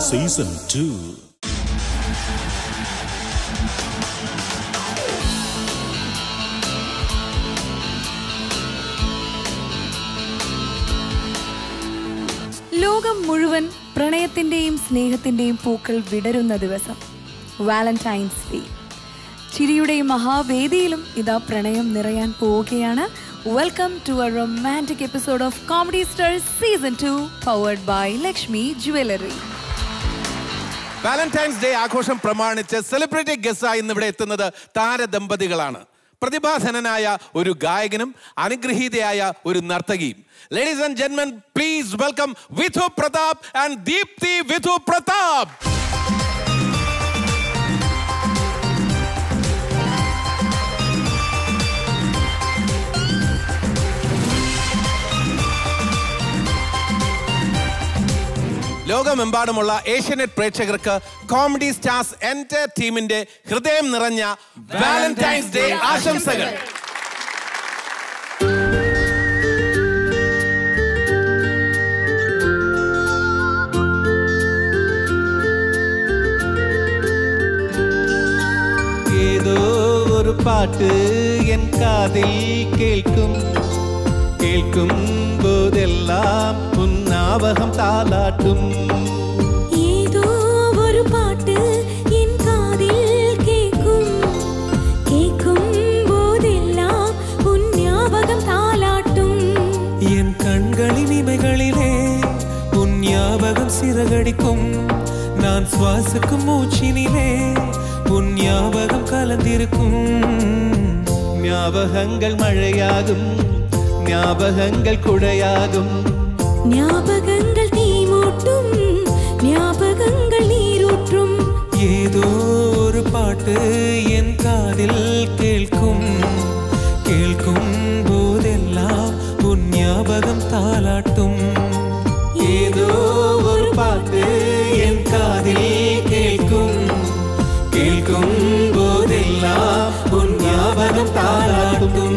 Season two ലോകം മുഴുവൻ പ്രണയത്തിന്റെയും സ്നേഹത്തിന്റെയും പൂക്കൾ വിടരുന്ന ദിവസം വാലന്റൈൻസ് ഡേ ചിരിയുടെയും മഹാവേദിയിലും ഇതാ പ്രണയം നിറയാൻ പോവുകയാണ് welcome to a romantic episode of comedy stars season two powered by Lakshmi jewellery Valentine's Day ആഘോഷം പ്രമാണിച്ച് സെലിബ്രിറ്റി ഗസ്റ്റായി ഇന്ന് ഇവിടെ എത്തുന്നത് താരദമ്പതികളാണ് പ്രതിഭാധനനായ ഒരു ഗായകനും അനുഗ്രഹീതയായ ഒരു നർത്തകിയും ലേഡീസ് ആൻഡ് ജെന്മൻ please welcome Vidhu Pratap and Deepthi Vidhu Pratap ലോകമെമ്പാടുമുള്ള ഏഷ്യനെറ്റ് പ്രേക്ഷകർക്ക് കോമഡി സ്റ്റാർസ് എന്റെ ടീമിന്റെ ഹൃദയം നിറഞ്ഞ വാലന്റൈൻസ് ഡേ ആശംസകൾ ஏதோ ஒரு பாட்டு என் காதில் கேட்கும் கேட்கும் போதெல்லாம் உன் ஞாபகம் தாலாட்டும் ஏதோ ஒரு பாட்டு என் காதில் கேட்கும் கேட்கும் போதெல்லாம் உன் ஞாபகம் தாலாட்டும் என் கண்களின் இமைகளிலே உன் ஞாபகம் சிறகடிக்கும் நான் சுவாசிக்கும் மூச்சினிலே உன் ஞாபகம் கலந்திருக்கும் ஞாபகங்கள் மழையாகும் ஞாபகங்கள் குடையாகும் ஞாபகங்கள் தீ மூட்டும் ஞாபகங்கள் நீரூற்றும் ஏதோ ஒரு பாட்டு என் காதில் கேட்கும் கேட்கும் போதெல்லாம் உன் ஞாபகம் தாலாட்டும் ஏதோ ஒரு பாட்டு என் காதில் கேட்கும் கேட்கும் போதெல்லாம் உன் ஞாபகம் தாலாட்டும்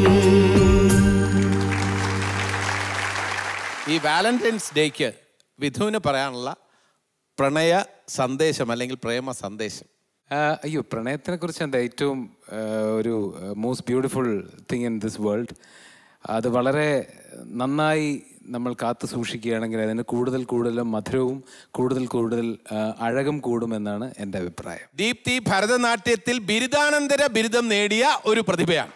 ഈ വാലന്റൈൻസ് ഡേക്ക് വിധുവിന് പറയാനുള്ള പ്രണയ സന്ദേശം അല്ലെങ്കിൽ പ്രേമ സന്ദേശം ആ, അയ്യോ പ്രണയത്തിനെ കുറിച്ച് എന്താ ഏറ്റവും ആ, ഒരു most beautiful thing in this world അത് വളരെ നന്നായി നമ്മൾ കാത്തു സൂക്ഷിക്കുകയാണെങ്കിൽ അതിന് കൂടുതൽ കൂടുതൽ മധുരവും കൂടുതൽ കൂടുതൽ ആ, അഴകും കൂടുമെന്നാണ് എൻ്റെ അഭിപ്രായം ദീപ്തി ഭരതനാട്യത്തിൽ ബിരുദാനന്തര ബിരുദം നേടിയ ഒരു പ്രതിഭയാണ്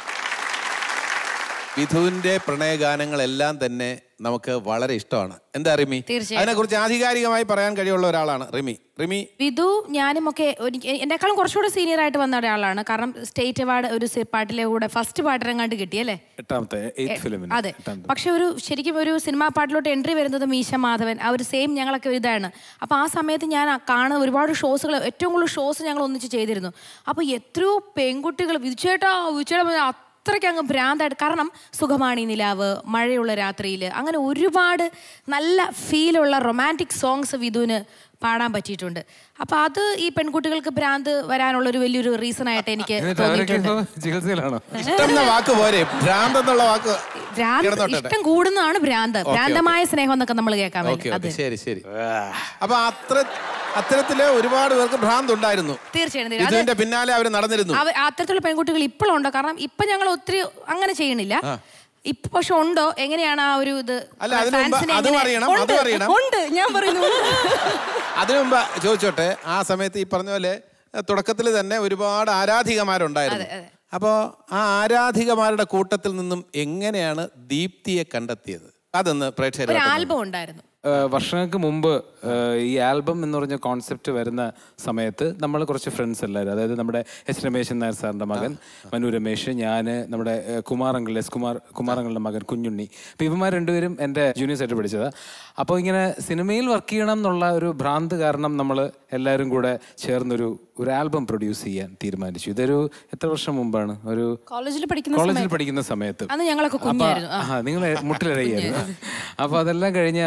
വിധുവിന്റെ പ്രണയഗാനങ്ങളെല്ലാം തന്നെ നമുക്ക് വളരെ ഇഷ്ടമാണ് എന്താ റിമി തീർച്ചയായും. അതിനെക്കുറിച്ച് ആധികാരികമായി പറയാൻ കഴിയുള്ള ഒരാളാണ് റിമി റിമി വിധു ഞാനും ഒക്കെ എനിക്ക് എന്നെക്കാളും കുറച്ചുകൂടെ സീനിയർ ആയിട്ട് വന്ന ഒരാളാണ് കാരണം സ്റ്റേറ്റ് അവാർഡ് ഒരു സി- പാട്ടിലെ കൂടെ ഫസ്റ്റ് പാട്ടിനെങ്ങാണ്ട് കിട്ടിയല്ലേ എട്ടാമത്തെ എയ്ത്ത് ഫിലിമിന് അതെ പക്ഷെ ഒരു ശരിക്കും ഒരു സിനിമാ പാട്ടിലോട്ട് എൻട്രി വരുന്നത് മീശ മാധവൻ ആ ഒരു സെയിം ഞങ്ങളൊക്കെ ഒരു ഇതാണ് അപ്പോൾ ആ സമയത്ത് ഞാൻ ആ കാണുന്ന ഒരുപാട് ഷോസുകൾ ഏറ്റവും കൂടുതൽ ഷോസ് ഞങ്ങൾ ഒന്നിച്ച് ചെയ്തിരുന്നു അപ്പോൾ എത്രയോ പെൺകുട്ടികൾ വിധിച്ചേട്ടാ വിധിച്ചേട്ടാ അത്രയ്ക്ക് അങ്ങ് ഭ്രാന്തായിട്ട് കാരണം സുഖമാണി നിലാവ് മഴയുള്ള രാത്രിയിൽ അങ്ങനെ ഒരുപാട് നല്ല ഫീലുള്ള റൊമാൻറ്റിക് സോങ്സ് വിധുവിന് പാടാൻ പറ്റിയിട്ടുണ്ട് അപ്പൊ അത് ഈ പെൺകുട്ടികൾക്ക് ഭ്രാന്ത് വരാനുള്ള ഒരു വലിയൊരു റീസൺ ആയിട്ട് എനിക്ക് എന്നിട്ട് അവരൊക്കെ തോന്നിയിട്ടുണ്ട് ഇപ്പോൾ ചികിത്സയിലാണോ ഇഷ്ടം എന്ന വാക്ക് പോരെ ഭ്രാന്ത് എന്നുള്ള വാക്ക് ഭ്രാന്ത് കിടന്നോട്ടെ. ഇഷ്ടം കൂടുന്നതാണ് ഭ്രാന്ത് ഓക്കേ, ഭ്രാന്തമായ സ്നേഹം എന്നൊക്കെ നമ്മൾ കേൾക്കാൻ ഓക്കെ വേണ്ടി ഓക്കെ ശരി ശരി അപ്പൊ അത്ര അത്തരത്തില് ഒരുപാട് പേർക്ക് ഭ്രാന്ത് ഉണ്ടായിരുന്നു തീർച്ചയായും തീർച്ചയായും. അത് ഇതിന്റെ പിന്നാലെ അവർ നടന്നിരുന്നു അവ- അത്തരത്തിലുള്ള പെൺകുട്ടികൾ ഇപ്പോഴുണ്ടോ കാരണം ഇപ്പൊ ഞങ്ങൾ ഒത്തിരി അങ്ങനെ ചെയ്യണില്ല ഇപ്പൊ പക്ഷെ ഉണ്ടോ എങ്ങനെയാണ് ആ ഒരു ഇത് അല്ല അതിനു മുമ്പ് ഫാൻസിനെ അതും എങ്ങനെ- അറിയണം ഉണ്ട്, അതും അറിയണം ഉണ്ട് ഞാൻ പറയുന്നു ഉണ്ട്. അതിനു മുമ്പ് ചോദിച്ചോട്ടെ ആ സമയത്ത് ഈ പറഞ്ഞ പോലെ തുടക്കത്തിൽ തന്നെ ഒരുപാട് ആരാധികമാരുണ്ടായിരുന്നു അപ്പോൾ ആ ആരാധികമാരുടെ കൂട്ടത്തിൽ നിന്നും എങ്ങനെയാണ് ദീപ്തിയെ കണ്ടെത്തിയത് അതൊന്ന് ഒരു പ്രേക്ഷകർ ആൽബം ഉണ്ടായിരുന്നു ഏഹ് വർഷങ്ങൾക്ക് മുമ്പ് ഏഹ് ഈ ആൽബം എന്ന് പറഞ്ഞ കോൺസെപ്റ്റ് വരുന്ന സമയത്ത് നമ്മൾ കുറച്ച് ഫ്രണ്ട്സ് എല്ലാവരും അതായത് നമ്മുടെ എസ് രമേശൻ നായർ സാറിൻ്റെ മകൻ മനു രമേശ് ഞാൻ നമ്മുടെ ഏഹ് കുമാറങ്കിൾ എസ് കുമാർ കുമാറങ്ങളുടെ മകൻ കുഞ്ഞുണ്ണി അപ്പോൾ ഇവന്മാർ രണ്ടുപേരും എൻ്റെ ജൂനിയേഴ്സ് ആയിട്ട് പഠിച്ചതാണ് അപ്പോൾ ഇങ്ങനെ സിനിമയിൽ വർക്ക് ചെയ്യണം എന്നുള്ള ഒരു ഭ്രാന്ത് കാരണം നമ്മൾ എല്ലാവരും കൂടെ ചേർന്നൊരു ഒരു ആൽബം പ്രൊഡ്യൂസ് ചെയ്യാൻ തീരുമാനിച്ചു ഇതൊരു എത്ര വർഷം മുമ്പാണ് ഒരു കോളേജിൽ പഠിക്കുന്ന കോളേജിൽ സമയത്ത് പഠിക്കുന്ന സമയത്ത് അന്ന് ഞങ്ങളൊക്കെ അപ്പൊ കുഞ്ഞായിരുന്നു ആ. ആ നിങ്ങൾ മുട്ടിലിറങ്ങിയായിരുന്നു അപ്പൊ അതെല്ലാം കഴിഞ്ഞ് അപ്പൊ അന്ന്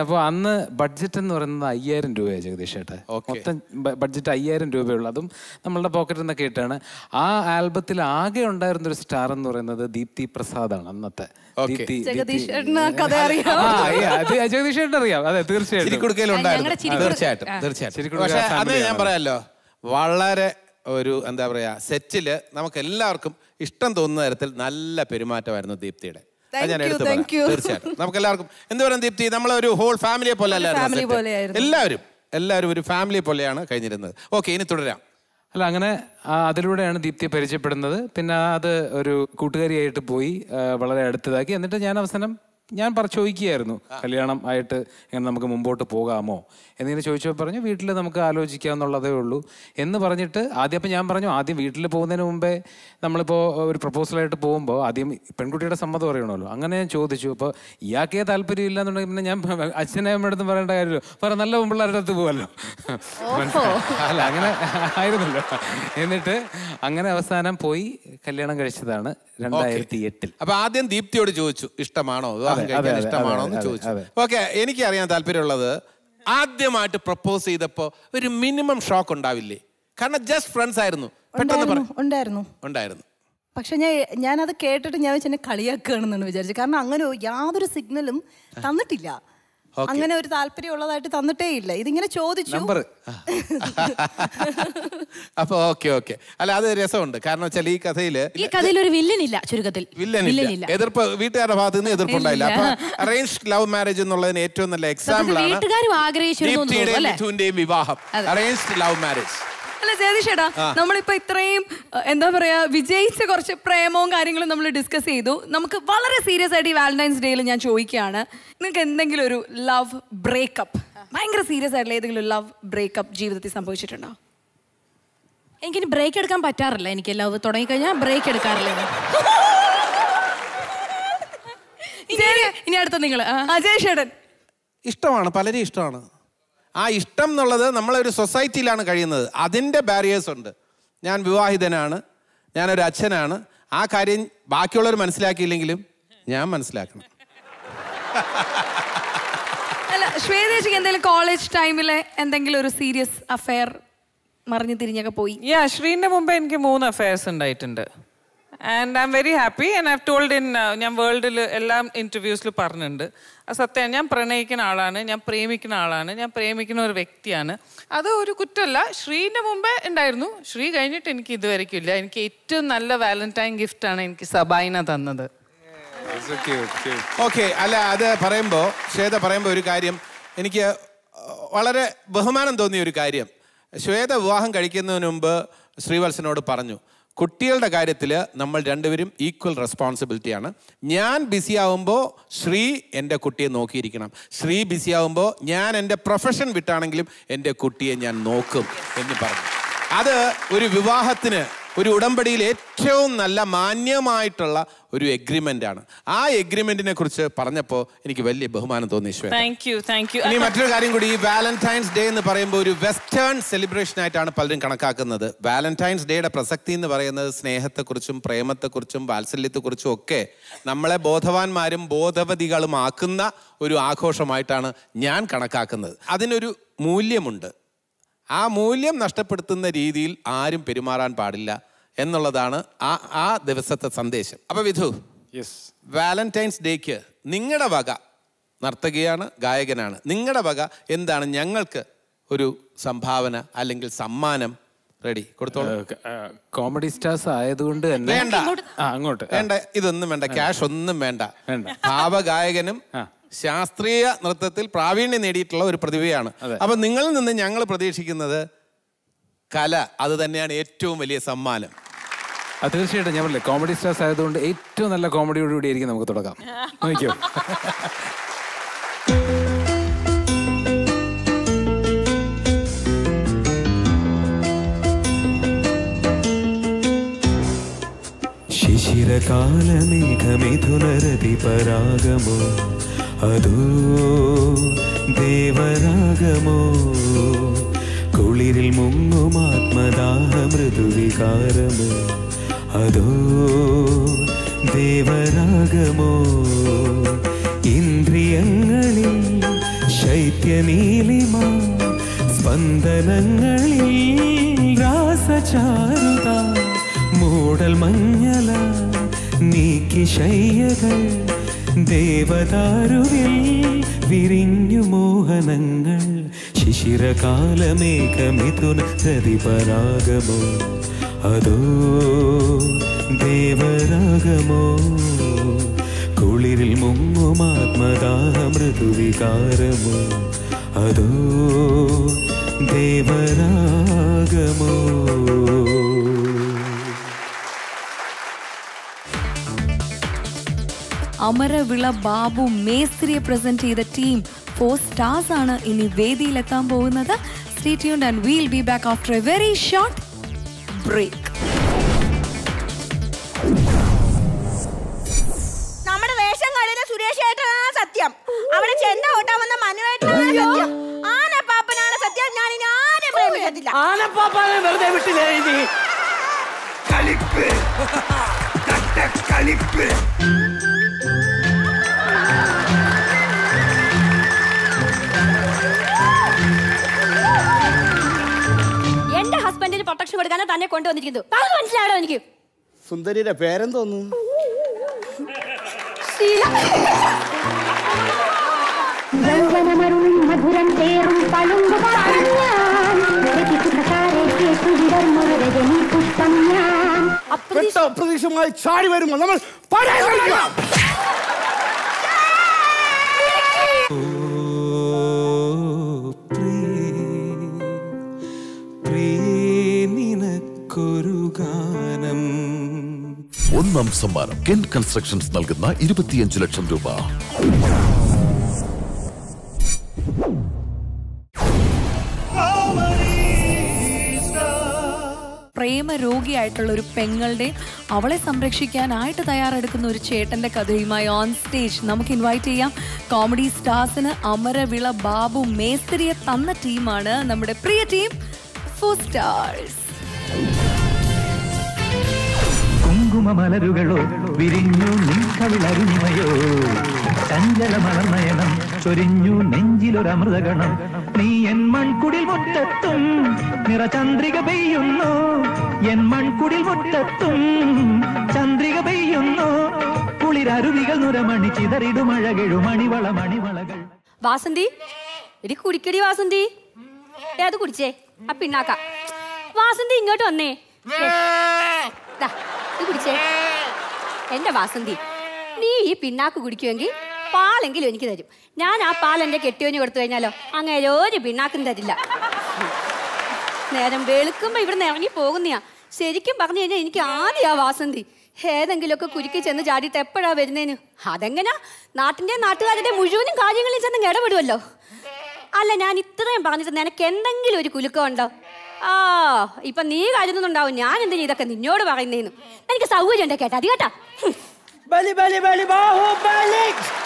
അന്ന് ബഡ്ജറ്റ് എന്ന് പറയുന്നത് അയ്യായിരം രൂപയാണ് ജഗദീഷ് ചേട്ടാ മൊത്തം ബഡ്ജറ്റ് അയ്യായിരം രൂപയുള്ളൂ അതും നമ്മളുടെ പോക്കറ്റിൽ നിന്നൊക്കെ ഇട്ടാണ് ആ ആൽബത്തിൽ ആകെ ഉണ്ടായിരുന്ന ഒരു സ്റ്റാർ എന്ന് പറയുന്നത് ദീപ്തി പ്രസാദാണ് അന്നത്തെ ദീപ്തി ജഗദീഷ് ചേട്ടന് ആ കഥ അറിയാം ആ, ഈ അത് ജഗദീഷ് ചേട്ടൻ അറിയാം അതെ തീർച്ചയായിട്ടും ചിരിക്കുടുക്കയിലുണ്ടായിരുന്നു ഞങ്ങളുടെ ചിരിക്കുടുക്ക. തീർച്ചയായിട്ടും ആ. തീർച്ചയായിട്ടും ചിരിക്കുടുക്ക പക്ഷേ അന്ന് family ഞാൻ ആണ്. പറയാമല്ലോ വളരെ ഒരു എന്താ പറയാ സെറ്റില് നമുക്ക് എല്ലാവർക്കും ഇഷ്ടം തോന്നുന്ന തരത്തിൽ നല്ല പെരുമാറ്റമായിരുന്നു ദീപ്തിയുടെ അത് ഞാൻ Thank you, എടുത്തു thank പറയാം. you. തീർച്ചയായിട്ടും നമുക്ക് എല്ലാവർക്കും എന്ത് പറയാം ദീപ്തി നമ്മളൊരു ഹോൾ ഫാമിലിയെ പോലെ family അല്ലായിരുന്നു പോലെയായിരുന്നു. എല്ലാവരും എല്ലാവരും ഒരു ഫാമിലിയെ പോലെയാണ് കഴിഞ്ഞിരുന്നത് ഓക്കെ ഇനി തുടരാം അല്ല അങ്ങനെ ആ, അതിലൂടെയാണ് ദീപ്തിയെ പരിചയപ്പെടുന്നത് പിന്നെ അത് ഒരു കൂട്ടുകാരിയായിട്ട് പോയി ആ, വളരെ അടുത്തതാക്കി എന്നിട്ട് ഞാൻ അവസാനം ഞാൻ പറ ചോദിക്കുകയായിരുന്നു കല്യാണം ആയിട്ട് ഇങ്ങനെ നമുക്ക് മുമ്പോട്ട് പോകാമോ എന്നിങ്ങനെ ചോദിച്ചപ്പോൾ പറഞ്ഞു വീട്ടിൽ നമുക്ക് ആലോചിക്കാമെന്നുള്ളതേ ഉള്ളൂ എന്ന് പറഞ്ഞിട്ട് ആദ്യം അപ്പം ഞാൻ പറഞ്ഞു ആദ്യം വീട്ടിൽ പോകുന്നതിന് മുമ്പേ നമ്മളിപ്പോൾ ഒരു പ്രപ്പോസലായിട്ട് പോകുമ്പോൾ ആദ്യം പെൺകുട്ടിയുടെ സമ്മതം അറിയണമല്ലോ അങ്ങനെ ഞാൻ ചോദിച്ചു അപ്പോൾ ഇയാൾക്കേ താല്പര്യം ഇല്ല എന്നുണ്ടെങ്കിൽ പിന്നെ ഞാൻ അച്ഛനെ അമ്മയുടെ പറയേണ്ട കാര്യമല്ലോ പറ നല്ല പെൺപിള്ളേരുടെ അടുത്ത് പോകാമല്ലോ അല്ല അങ്ങനെ ആയിരുന്നല്ലോ എന്നിട്ട് അങ്ങനെ അവസാനം പോയി കല്യാണം കഴിച്ചതാണ് രണ്ടായിരത്തി എട്ടിൽ അപ്പൊ ആദ്യം ദീപ്തിയോട് ചോദിച്ചു ഇഷ്ടമാണോ വിവാഹം അതെ, കഴിക്കാൻ അതെ, ഇഷ്ടമാണോ എന്ന് അതെ, ചോദിച്ചു അതെ. ഓക്കെ എനിക്ക് അറിയാൻ താല്പര്യമുള്ളത് ആദ്യമായിട്ട് പ്രപ്പോസ് ചെയ്തപ്പോ ഒരു മിനിമം ഷോക്ക് ഉണ്ടാവില്ലേ കാരണം ജസ്റ്റ് ഫ്രണ്ട്സ് ആയിരുന്നു പെട്ടെന്ന് പറ ഉണ്ടായിരുന്നു, ഉണ്ടായിരുന്നു ഉണ്ടായിരുന്നു പക്ഷെ ഞാൻ ഞാനത് കേട്ടിട്ട് ഞാൻ വെച്ച് എന്നെ കളിയാക്കുകയാണെന്നാണ് വിചാരിച്ചത് കാരണം അങ്ങനെ യാതൊരു സിഗ്നലും തന്നിട്ടില്ല അങ്ങനെ ഒരു താല്പര്യം ഉള്ളതായിട്ട് തന്നിട്ടേ ഇല്ല ഇതിങ്ങനെ ചോദിച്ചു നമ്പർ അപ്പൊ ഓക്കെ ഓക്കെ അല്ല അത് രസമുണ്ട് കാരണം വെച്ചാൽ ഈ കഥയില് ഈ കഥയിൽ ഒരു വില്ലൻ ഇല്ല ചുരുക്കത്തിൽ വില്ലനില്ല എതിർപ്പ് വീട്ടുകാരുടെ ഭാഗത്ത് നിന്ന് എതിർപ്പുണ്ടായില്ല അപ്പൊ അറേഞ്ച് ലവ് മാരേജ് എന്നുള്ളതിന് ഏറ്റവും നല്ല എക്സാമ്പിൾ ആണ് വീട്ടുകാരും ആഗ്രഹിച്ചിരുന്നു എന്ന് തോന്നുന്നു, ദീപ്തിയുടെയും അല്ലേ? മിഥുന്റെയും വിവാഹം അറേഞ്ച്ഡ് ലവ് മാരേജ് അല്ല ജയതിഷേടാ നമ്മളിപ്പോ ഇത്രയും അഹ്, എന്താ പറയാ വിജയിച്ച കുറച്ച് പ്രേമവും കാര്യങ്ങളും നമ്മൾ ഡിസ്കസ് ചെയ്തു നമുക്ക് വളരെ സീരിയസ് ആയിട്ട് ഈ വാലന്റൈൻസ് ഡേയിൽ ഞാൻ ചോദിക്കുകയാണ് നിങ്ങൾക്ക് എന്തെങ്കിലും ഒരു ലവ് ബ്രേക്കപ്പ് ഭയങ്കര സീരിയസ് ആയിട്ടുള്ള ഏതെങ്കിലും ലവ് ബ്രേക്കപ്പ് ജീവിതത്തിൽ സംഭവിച്ചിട്ടുണ്ടോ എനിക്കിനി ബ്രേക്ക് എടുക്കാൻ പറ്റാറില്ല എനിക്ക് ലവ് തുടങ്ങിക്കഴിഞ്ഞാൽ ബ്രേക്ക് എടുക്കാറില്ല ഞാൻ. ഇനി- ഇനി അടുത്ത നിങ്ങൾ അജയ് ഷേടൻ ഇഷ്ടമാണ് പലരും ഇഷ്ടമാണ് ആ ഇഷ്ടം എന്നുള്ളത് നമ്മളൊരു സൊസൈറ്റിയിലാണ് കഴിയുന്നത് അതിൻ്റെ ബാരിയേഴ്സ് ഉണ്ട് ഞാൻ വിവാഹിതനാണ് ഞാനൊരു അച്ഛനാണ് ആ കാര്യം ബാക്കിയുള്ളവർ മനസ്സിലാക്കിയില്ലെങ്കിലും ഞാൻ മനസ്സിലാക്കണം അല്ല ശ്വേതേച്ചിക്ക് എന്തെങ്കിലും കോളേജ് ടൈമിലെ എന്തെങ്കിലും ഒരു സീരിയസ് അഫെയർ മറിഞ്ഞു തിരിഞ്ഞൊക്കെ പോയി യാ ശ്രീന്റെ മുമ്പ് എനിക്ക് മൂന്ന് അഫയേഴ്സ് ഉണ്ടായിട്ടുണ്ട് and I'm very happy and I told in ഞാൻ വേൾഡിൽ എല്ലാം ഇന്റർവ്യൂസിൽ പറഞ്ഞിട്ടുണ്ട് അത് സത്യം ഞാൻ പ്രണയിക്കുന്ന ആളാണ് ഞാൻ പ്രേമിക്കുന്ന ആളാണ് ഞാൻ പ്രേമിക്കുന്ന ഒരു വ്യക്തിയാണ് അത് ഒരു കുറ്റമല്ല ശ്രീന്റെ മുമ്പേ ഉണ്ടായിരുന്നു ശ്രീ കഴിഞ്ഞിട്ട് എനിക്ക് ഇതുവരെയ്ക്കും ഇല്ല എനിക്ക് ഏറ്റവും നല്ല വാലന്റൈൻ ഗിഫ്റ്റാണ് എനിക്ക് സബായിന തന്നത് ഓക്കെ അല്ല അത് പറയുമ്പോൾ ശ്വേത പറയുമ്പോൾ ഒരു കാര്യം എനിക്ക് വളരെ ബഹുമാനം തോന്നിയ ഒരു കാര്യം ശ്വേത വിവാഹം കഴിക്കുന്നതിന് മുമ്പ് ശ്രീവത്സനോട് പറഞ്ഞു കുട്ടികളുടെ കാര്യത്തിൽ നമ്മൾ രണ്ടുപേരും ഈക്വൽ റെസ്പോൺസിബിലിറ്റിയാണ് ഞാൻ ബിസി ആവുമ്പോൾ ശ്രീ എൻ്റെ കുട്ടിയെ നോക്കിയിരിക്കണം ശ്രീ ബിസി ആവുമ്പോൾ ഞാൻ എൻ്റെ പ്രൊഫഷൻ വിട്ടാണെങ്കിലും എൻ്റെ കുട്ടിയെ ഞാൻ നോക്കും എന്ന് പറഞ്ഞു അത് ഒരു വിവാഹത്തിന് ഒരു ഉടമ്പടിയിൽ ഏറ്റവും നല്ല മാന്യമായിട്ടുള്ള ഒരു എഗ്രിമെന്റ് ആണ് ആ എഗ്രിമെന്റിനെ കുറിച്ച് പറഞ്ഞപ്പോൾ എനിക്ക് വലിയ ബഹുമാനം തോന്നി Shwetha thank you thank you ഇനി മറ്റൊരു കാര്യം കൂടി ഈ വാലന്റൈൻസ് ഡേ എന്ന് പറയുമ്പോൾ ഒരു വെസ്റ്റേൺ സെലിബ്രേഷൻ ആയിട്ടാണ് പലരും കണക്കാക്കുന്നത് വാലന്റൈൻസ് ഡേയുടെ പ്രസക്തി എന്ന് പറയുന്നത് സ്നേഹത്തെക്കുറിച്ചും പ്രേമത്തെക്കുറിച്ചും വാത്സല്യത്തെക്കുറിച്ചും ഒക്കെ നമ്മളെ ബോധവാന്മാരും ബോധവതികളും ആക്കുന്ന ഒരു ആഘോഷമായിട്ടാണ് ഞാൻ കണക്കാക്കുന്നത് അതിനൊരു മൂല്യമുണ്ട് ആ മൂല്യം നഷ്ടപ്പെടുത്തുന്ന രീതിയിൽ ആരും പെരുമാറാൻ പാടില്ല എന്നുള്ളതാണ് ആ ആ ദിവസത്തെ സന്ദേശം അപ്പൊ വിധു യെസ് വാലന്റൈൻസ് ഡേക്ക് നിങ്ങളുടെ വക നർത്തകിയാണ് ഗായകനാണ് നിങ്ങളുടെ വക എന്താണ് ഞങ്ങൾക്ക് ഒരു സംഭാവന അല്ലെങ്കിൽ സമ്മാനം റെഡി കൊടുത്തോളൂ കോമഡി സ്റ്റാർസ് ആയതുകൊണ്ട് തന്നെ വേണ്ട. ആ അങ്ങോട്ട് ആ. വേണ്ട ഇതൊന്നും വേണ്ട ക്യാഷ് ഒന്നും വേണ്ട വേണ്ട. ഭാവഗായകനും ആ. ശാസ്ത്രീയ നൃത്തത്തിൽ പ്രാവീണ്യം നേടിയിട്ടുള്ള ഒരു പ്രതിഭയാണ് അപ്പൊ നിങ്ങളിൽ നിന്ന് ഞങ്ങൾ പ്രതീക്ഷിക്കുന്നത് കല അത് തന്നെയാണ് ഏറ്റവും വലിയ സമ്മാനം അത് തീർച്ചയായിട്ടും ഞാൻ പറഞ്ഞില്ലേ കോമഡി സ്റ്റാർസ് ആയതുകൊണ്ട് ഏറ്റവും നല്ല കോമഡിയോട് കൂടി ആയിരിക്കും നമുക്ക് തുടങ്ങാം നോക്കിയോ ശിശിരകാലമേഘമിഥുനരതി പരാഗമോ അതോ ദേവരാഗമോ കുളിരിൽ മുങ്ങുമാത്മദാഹ മൃദുവികാരമോ അതോ ദേവരാഗമോ ഇന്ദ്രിയങ്ങളിൽ ശൈത്യനീലിമ സ്പന്ദനങ്ങളിൽ രാസചാരുത മൂടൽ മഞ്ഞല നീക്കി ശയ്യകൾ ദേവദാരുവിൽ വിരിഞ്ഞു മോഹനങ്ങൾ ശിശിരകാലമേഘമിഥുന പ്രതിപരാഗമോ അതോ ദേവരാഗമോ കുളിരിൽ മുങ്ങുമാത്മദാഹ മൃദുവികാരമോ അതോ ദേവരാഗമോ അമരവിള ബാബു മേസ്ത്രിയെ പ്രസന്റ് ചെയ്ത ടീം ഫോർ സ്റ്റാർസ് ആണ് ഇനി വേദിയിലെത്താൻ പോകുന്നത് stay tuned and we'll be back after a very short break നമ്മുടെ റേഷൻ കടയിലെ സുരേഷ് ഏട്ടനാണ് സത്യം അവിടെ ചെണ്ട ഓട്ടാൻ വന്ന മനുവേട്ടനാണ് സത്യം ആനപ്പാപ്പനാണ് സത്യം ഞാൻ ഇനി ആരെ പ്രേമിക്കത്തില്ല ആനപ്പാപ്പാനെ വെറുതെ വിട്ടില്ലേ ഇനി കളിപ്പ് കളിപ്പ് എന്റെ ഹസ്ബൻഡിന് പ്രൊട്ടക്ഷൻ കൊടുക്കാൻ തന്നെ കൊണ്ടുവന്നിരിക്കുന്നു അത് മനസ്സിലായോ എനിക്ക് സുന്ദരിയുടെ പേരെന്തോന്നു മധുരം തേറും പളുങ്കു രജനി പുഷ്പം ഞാൻ പെട്ട അപ്രതീക്ഷമായി ചാടി വരുമ്പോൾ നമ്മൾ പടയം കളിക്കണം നിനക്കൊരു ഗാനം ഒന്നാം സമ്മാനം കെൻ കൺസ്ട്രക്ഷൻസ് നൽകുന്ന ഇരുപത്തിയഞ്ച് ലക്ഷം രൂപ പ്രേമരോഗിയായിട്ടുള്ള ഒരു പെങ്ങളുടെയും അവളെ സംരക്ഷിക്കാനായിട്ട് തയ്യാറെടുക്കുന്ന ഒരു ചേട്ടന്റെ കഥയുമായി ഓൺ സ്റ്റേജ് നമുക്ക് ഇൻവൈറ്റ് ചെയ്യാം കോമഡി സ്റ്റാർസിന് അമരവിള ബാബു മേസ്ത്രിയെ തന്ന ടീമാണ് നമ്മുടെ പ്രിയ ടീം ഫോർ സ്റ്റാർസ് കുങ്കുമമലരുകളോ വിരിഞ്ഞു നിൻകവിളരുമയോ ചഞ്ചല മലർനയനം ചൊരിഞ്ഞു നെഞ്ചിലൊരമൃതഗണം നീ എൻ മൺകുടിൽ മുറ്റത്തും നിറചന്ദ്രിക പെയ്യുന്നു എൻ മൺകുടിൽ മുറ്റത്തും ചന്ദ്രിക പെയ്യുന്നു കുളിരരുവികൾ നുരമണി ചിതറിടുമഴകെഴു മണിവള മണിവളകൾ വാസന്തി എടി കുടിക്കടി വാസന്തി ഏ അത് കുടിച്ചേ ആ പിണ്ണാക്ക വാസന്തി ഇങ്ങോട്ട് വന്നേ ദേ, ദാ, ഇത് കുടിച്ചേ എന്റെ വാസന്തി നീ ഈ പിണ്ണാക്ക് കുടിക്കുമെങ്കിൽ പാലെങ്കിലും എനിക്ക് തരും ഞാൻ ആ പാൽ എന്റെ കെട്ടിയോന് കൊടുത്തു കഴിഞ്ഞാലോ അങ്ങനെ ഒരു പിണ്ണാക്കും തരില്ല നേരം വെളുക്കുമ്പോ ഇവിടുന്ന് ഇറങ്ങി പോകുന്നയാ ശരിക്കും പറഞ്ഞു കഴിഞ്ഞാൽ എനിക്ക് ആദ്യം ആ വാസന്തി ഏതെങ്കിലുമൊക്കെ കുരുക്കി ചെന്ന് ചാടിയിട്ട് എപ്പോഴാ വരുന്നേന് അതെങ്ങനാ നാട്ടിന്റെ നാട്ടുകാരുടെ മുഴുവനും കാര്യങ്ങളിൽ ചെന്ന് ഇടപെടുമല്ലോ അല്ല ഞാൻ ഇത്രയും പറഞ്ഞിട്ട് നിനക്ക് എന്തെങ്കിലും ഒരു കുലുക്കം ഉണ്ടോ ആ ഇപ്പൊ നീ കരുതുന്നുണ്ടാവും ഞാൻ എന്തിനാ ഇതൊക്കെ നിന്നോട് പറയുന്നേന്ന് എനിക്ക് സൗകര്യം ഉണ്ടോ കേട്ടാ അത് കേട്ടാ ഹും. ബലി ബലി ബലി ബാഹുബലി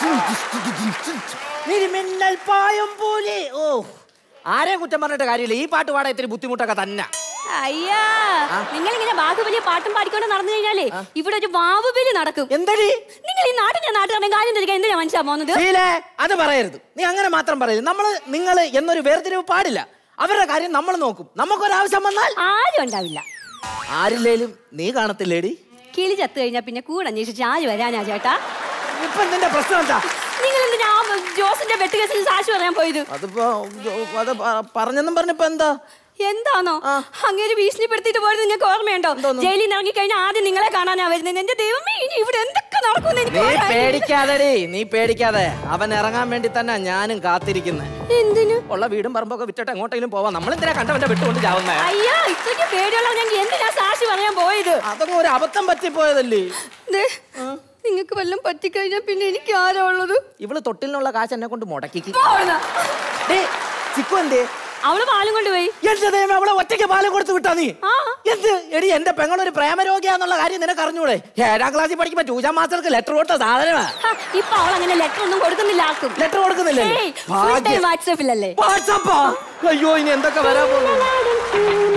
മിന്നൽ പായും പൂലി ഓ ആരെയും കുറ്റം പറഞ്ഞിട്ട് കാര്യമില്ല ഈ പാട്ട് പാടാൻ ഇത്തിരി ബുദ്ധിമുട്ടൊക്കെ തന്നെ അയ്യാ നിങ്ങൾ ഇങ്ങനെ ബാഹുബലി പാട്ടും പാടിക്കൊണ്ട് നടന്നു കഴിഞ്ഞാലേ ഇവിടെ ഒരു വാവുബലി നടക്കും എന്തടി നിങ്ങൾ ഈ നാട്ടിന്റെ നാട്ടുകാരൻ കാര്യം തിരിക്കാൻ എന്തിനാ മനസ്സിലാ പോകുന്നത് ശീലേ അത് പറയരുത് നീ അങ്ങനെ മാത്രം പറയരുത് നമ്മള് നിങ്ങൾ എന്നൊരു വേർതിരിവ് പാടില്ല അവരുടെ കാര്യം നമ്മൾ നോക്കും നമുക്കൊരാവശ്യം വന്നാൽ ആരും ഉണ്ടാവില്ല ആരില്ലേലും നീ കാണത്തില്ലേടി കിളി ചത്തു കഴിഞ്ഞാ പിന്നെ കൂടെ അന്വേഷിച്ച് ആര് വരാനാ ചേട്ടാ ഇപ്പൊ നിന്റെ പ്രശ്നം എന്താ നിങ്ങൾ എന്തിനാ ആ ജോസിന്റെ വെട്ടുകേസിൽ സാക്ഷി പറയാൻ പോയത് അതിപ്പോ അത് പ- പറഞ്ഞെന്നും പറഞ്ഞപ്പോ എന്താ എന്താണോ അങ്ങേര് ഭീഷണിപ്പെടുത്തിയിട്ട് പോയത് നിങ്ങൾക്ക് ഓർമ്മയുണ്ടോ ജയിലിൽ നിന്ന് ഇറങ്ങി കഴിഞ്ഞാൽ ആദ്യം നിങ്ങളെ കാണാനാ വരുന്നത് എന്റെ ദൈവമേ ഇനി ഇവിടെ എന്തൊക്കെ നടക്കും എനിക്ക് നീ പറയാനില്ല. പേടിക്കാതെടി നീ പേടിക്കാതെ അവൻ ഇറങ്ങാൻ വേണ്ടി തന്നെ ഞാനും കാത്തിരിക്കുന്നത് എന്തിനു ഉള്ള വീടും പറമ്പൊക്കെ വിറ്റിട്ട് എങ്ങോട്ടെങ്കിലും പോവാം നമ്മളെന്തിനാ കണ്ടവന്റെ വിട്ടുകൊണ്ട് ചാവുന്നേ അയ്യോ ഇത്രയ്ക്ക് പേടിയുള്ള ഞാൻ എന്തിനാ സാക്ഷി പറയാൻ പോയത് അതൊക്കെ ഒരു അബദ്ധം പറ്റിപ്പോയതല്ലേ നിങ്ങൾക്ക് വല്ലതും പറ്റിക്കഴിഞ്ഞാൽ പിന്നെ എനിക്ക് ആരാ ഉള്ളത് ഇവള് തൊട്ടിലിനുള്ള കാശ് എന്നെ കൊണ്ട് മുടക്കിക്ക് പോ അവിടുന്ന്. ചിക്കു എന്തേ അവള് പാലും കൊണ്ടുപോയി എന്റെ ദൈവം അവളെ ഒറ്റയ്ക്ക് പാല് കൊടുത്തു വിട്ടാ നീ എന്ത് എടി എന്റെ പെങ്ങളൊരു പ്രേമരോഗിയാന്നുള്ള കാര്യം നിനക്ക് അറിഞ്ഞൂടെ ഏഴാം ക്ലാസ്സിൽ പഠിക്കുമ്പോ ട്യൂഷൻ മാസ്റ്റർക്ക് ലെറ്റർ കൊടുത്ത സാധനമാ ഹ, ഇപ്പൊ അവൾ അങ്ങനെ ലെറ്റർ ഒന്നും കൊടുക്കുന്നില്ല ആർക്കും ലെറ്റർ കൊടുക്കുന്നില്ലേ ഭാഗ്യം. വാട്സാപ്പിലല്ലേ വാട്സപ്പാ അയ്യോ ഇനി എന്തൊക്കെ വരാൻ പോകുന്നു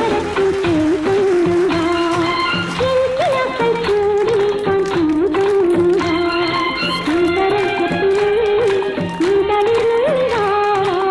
ും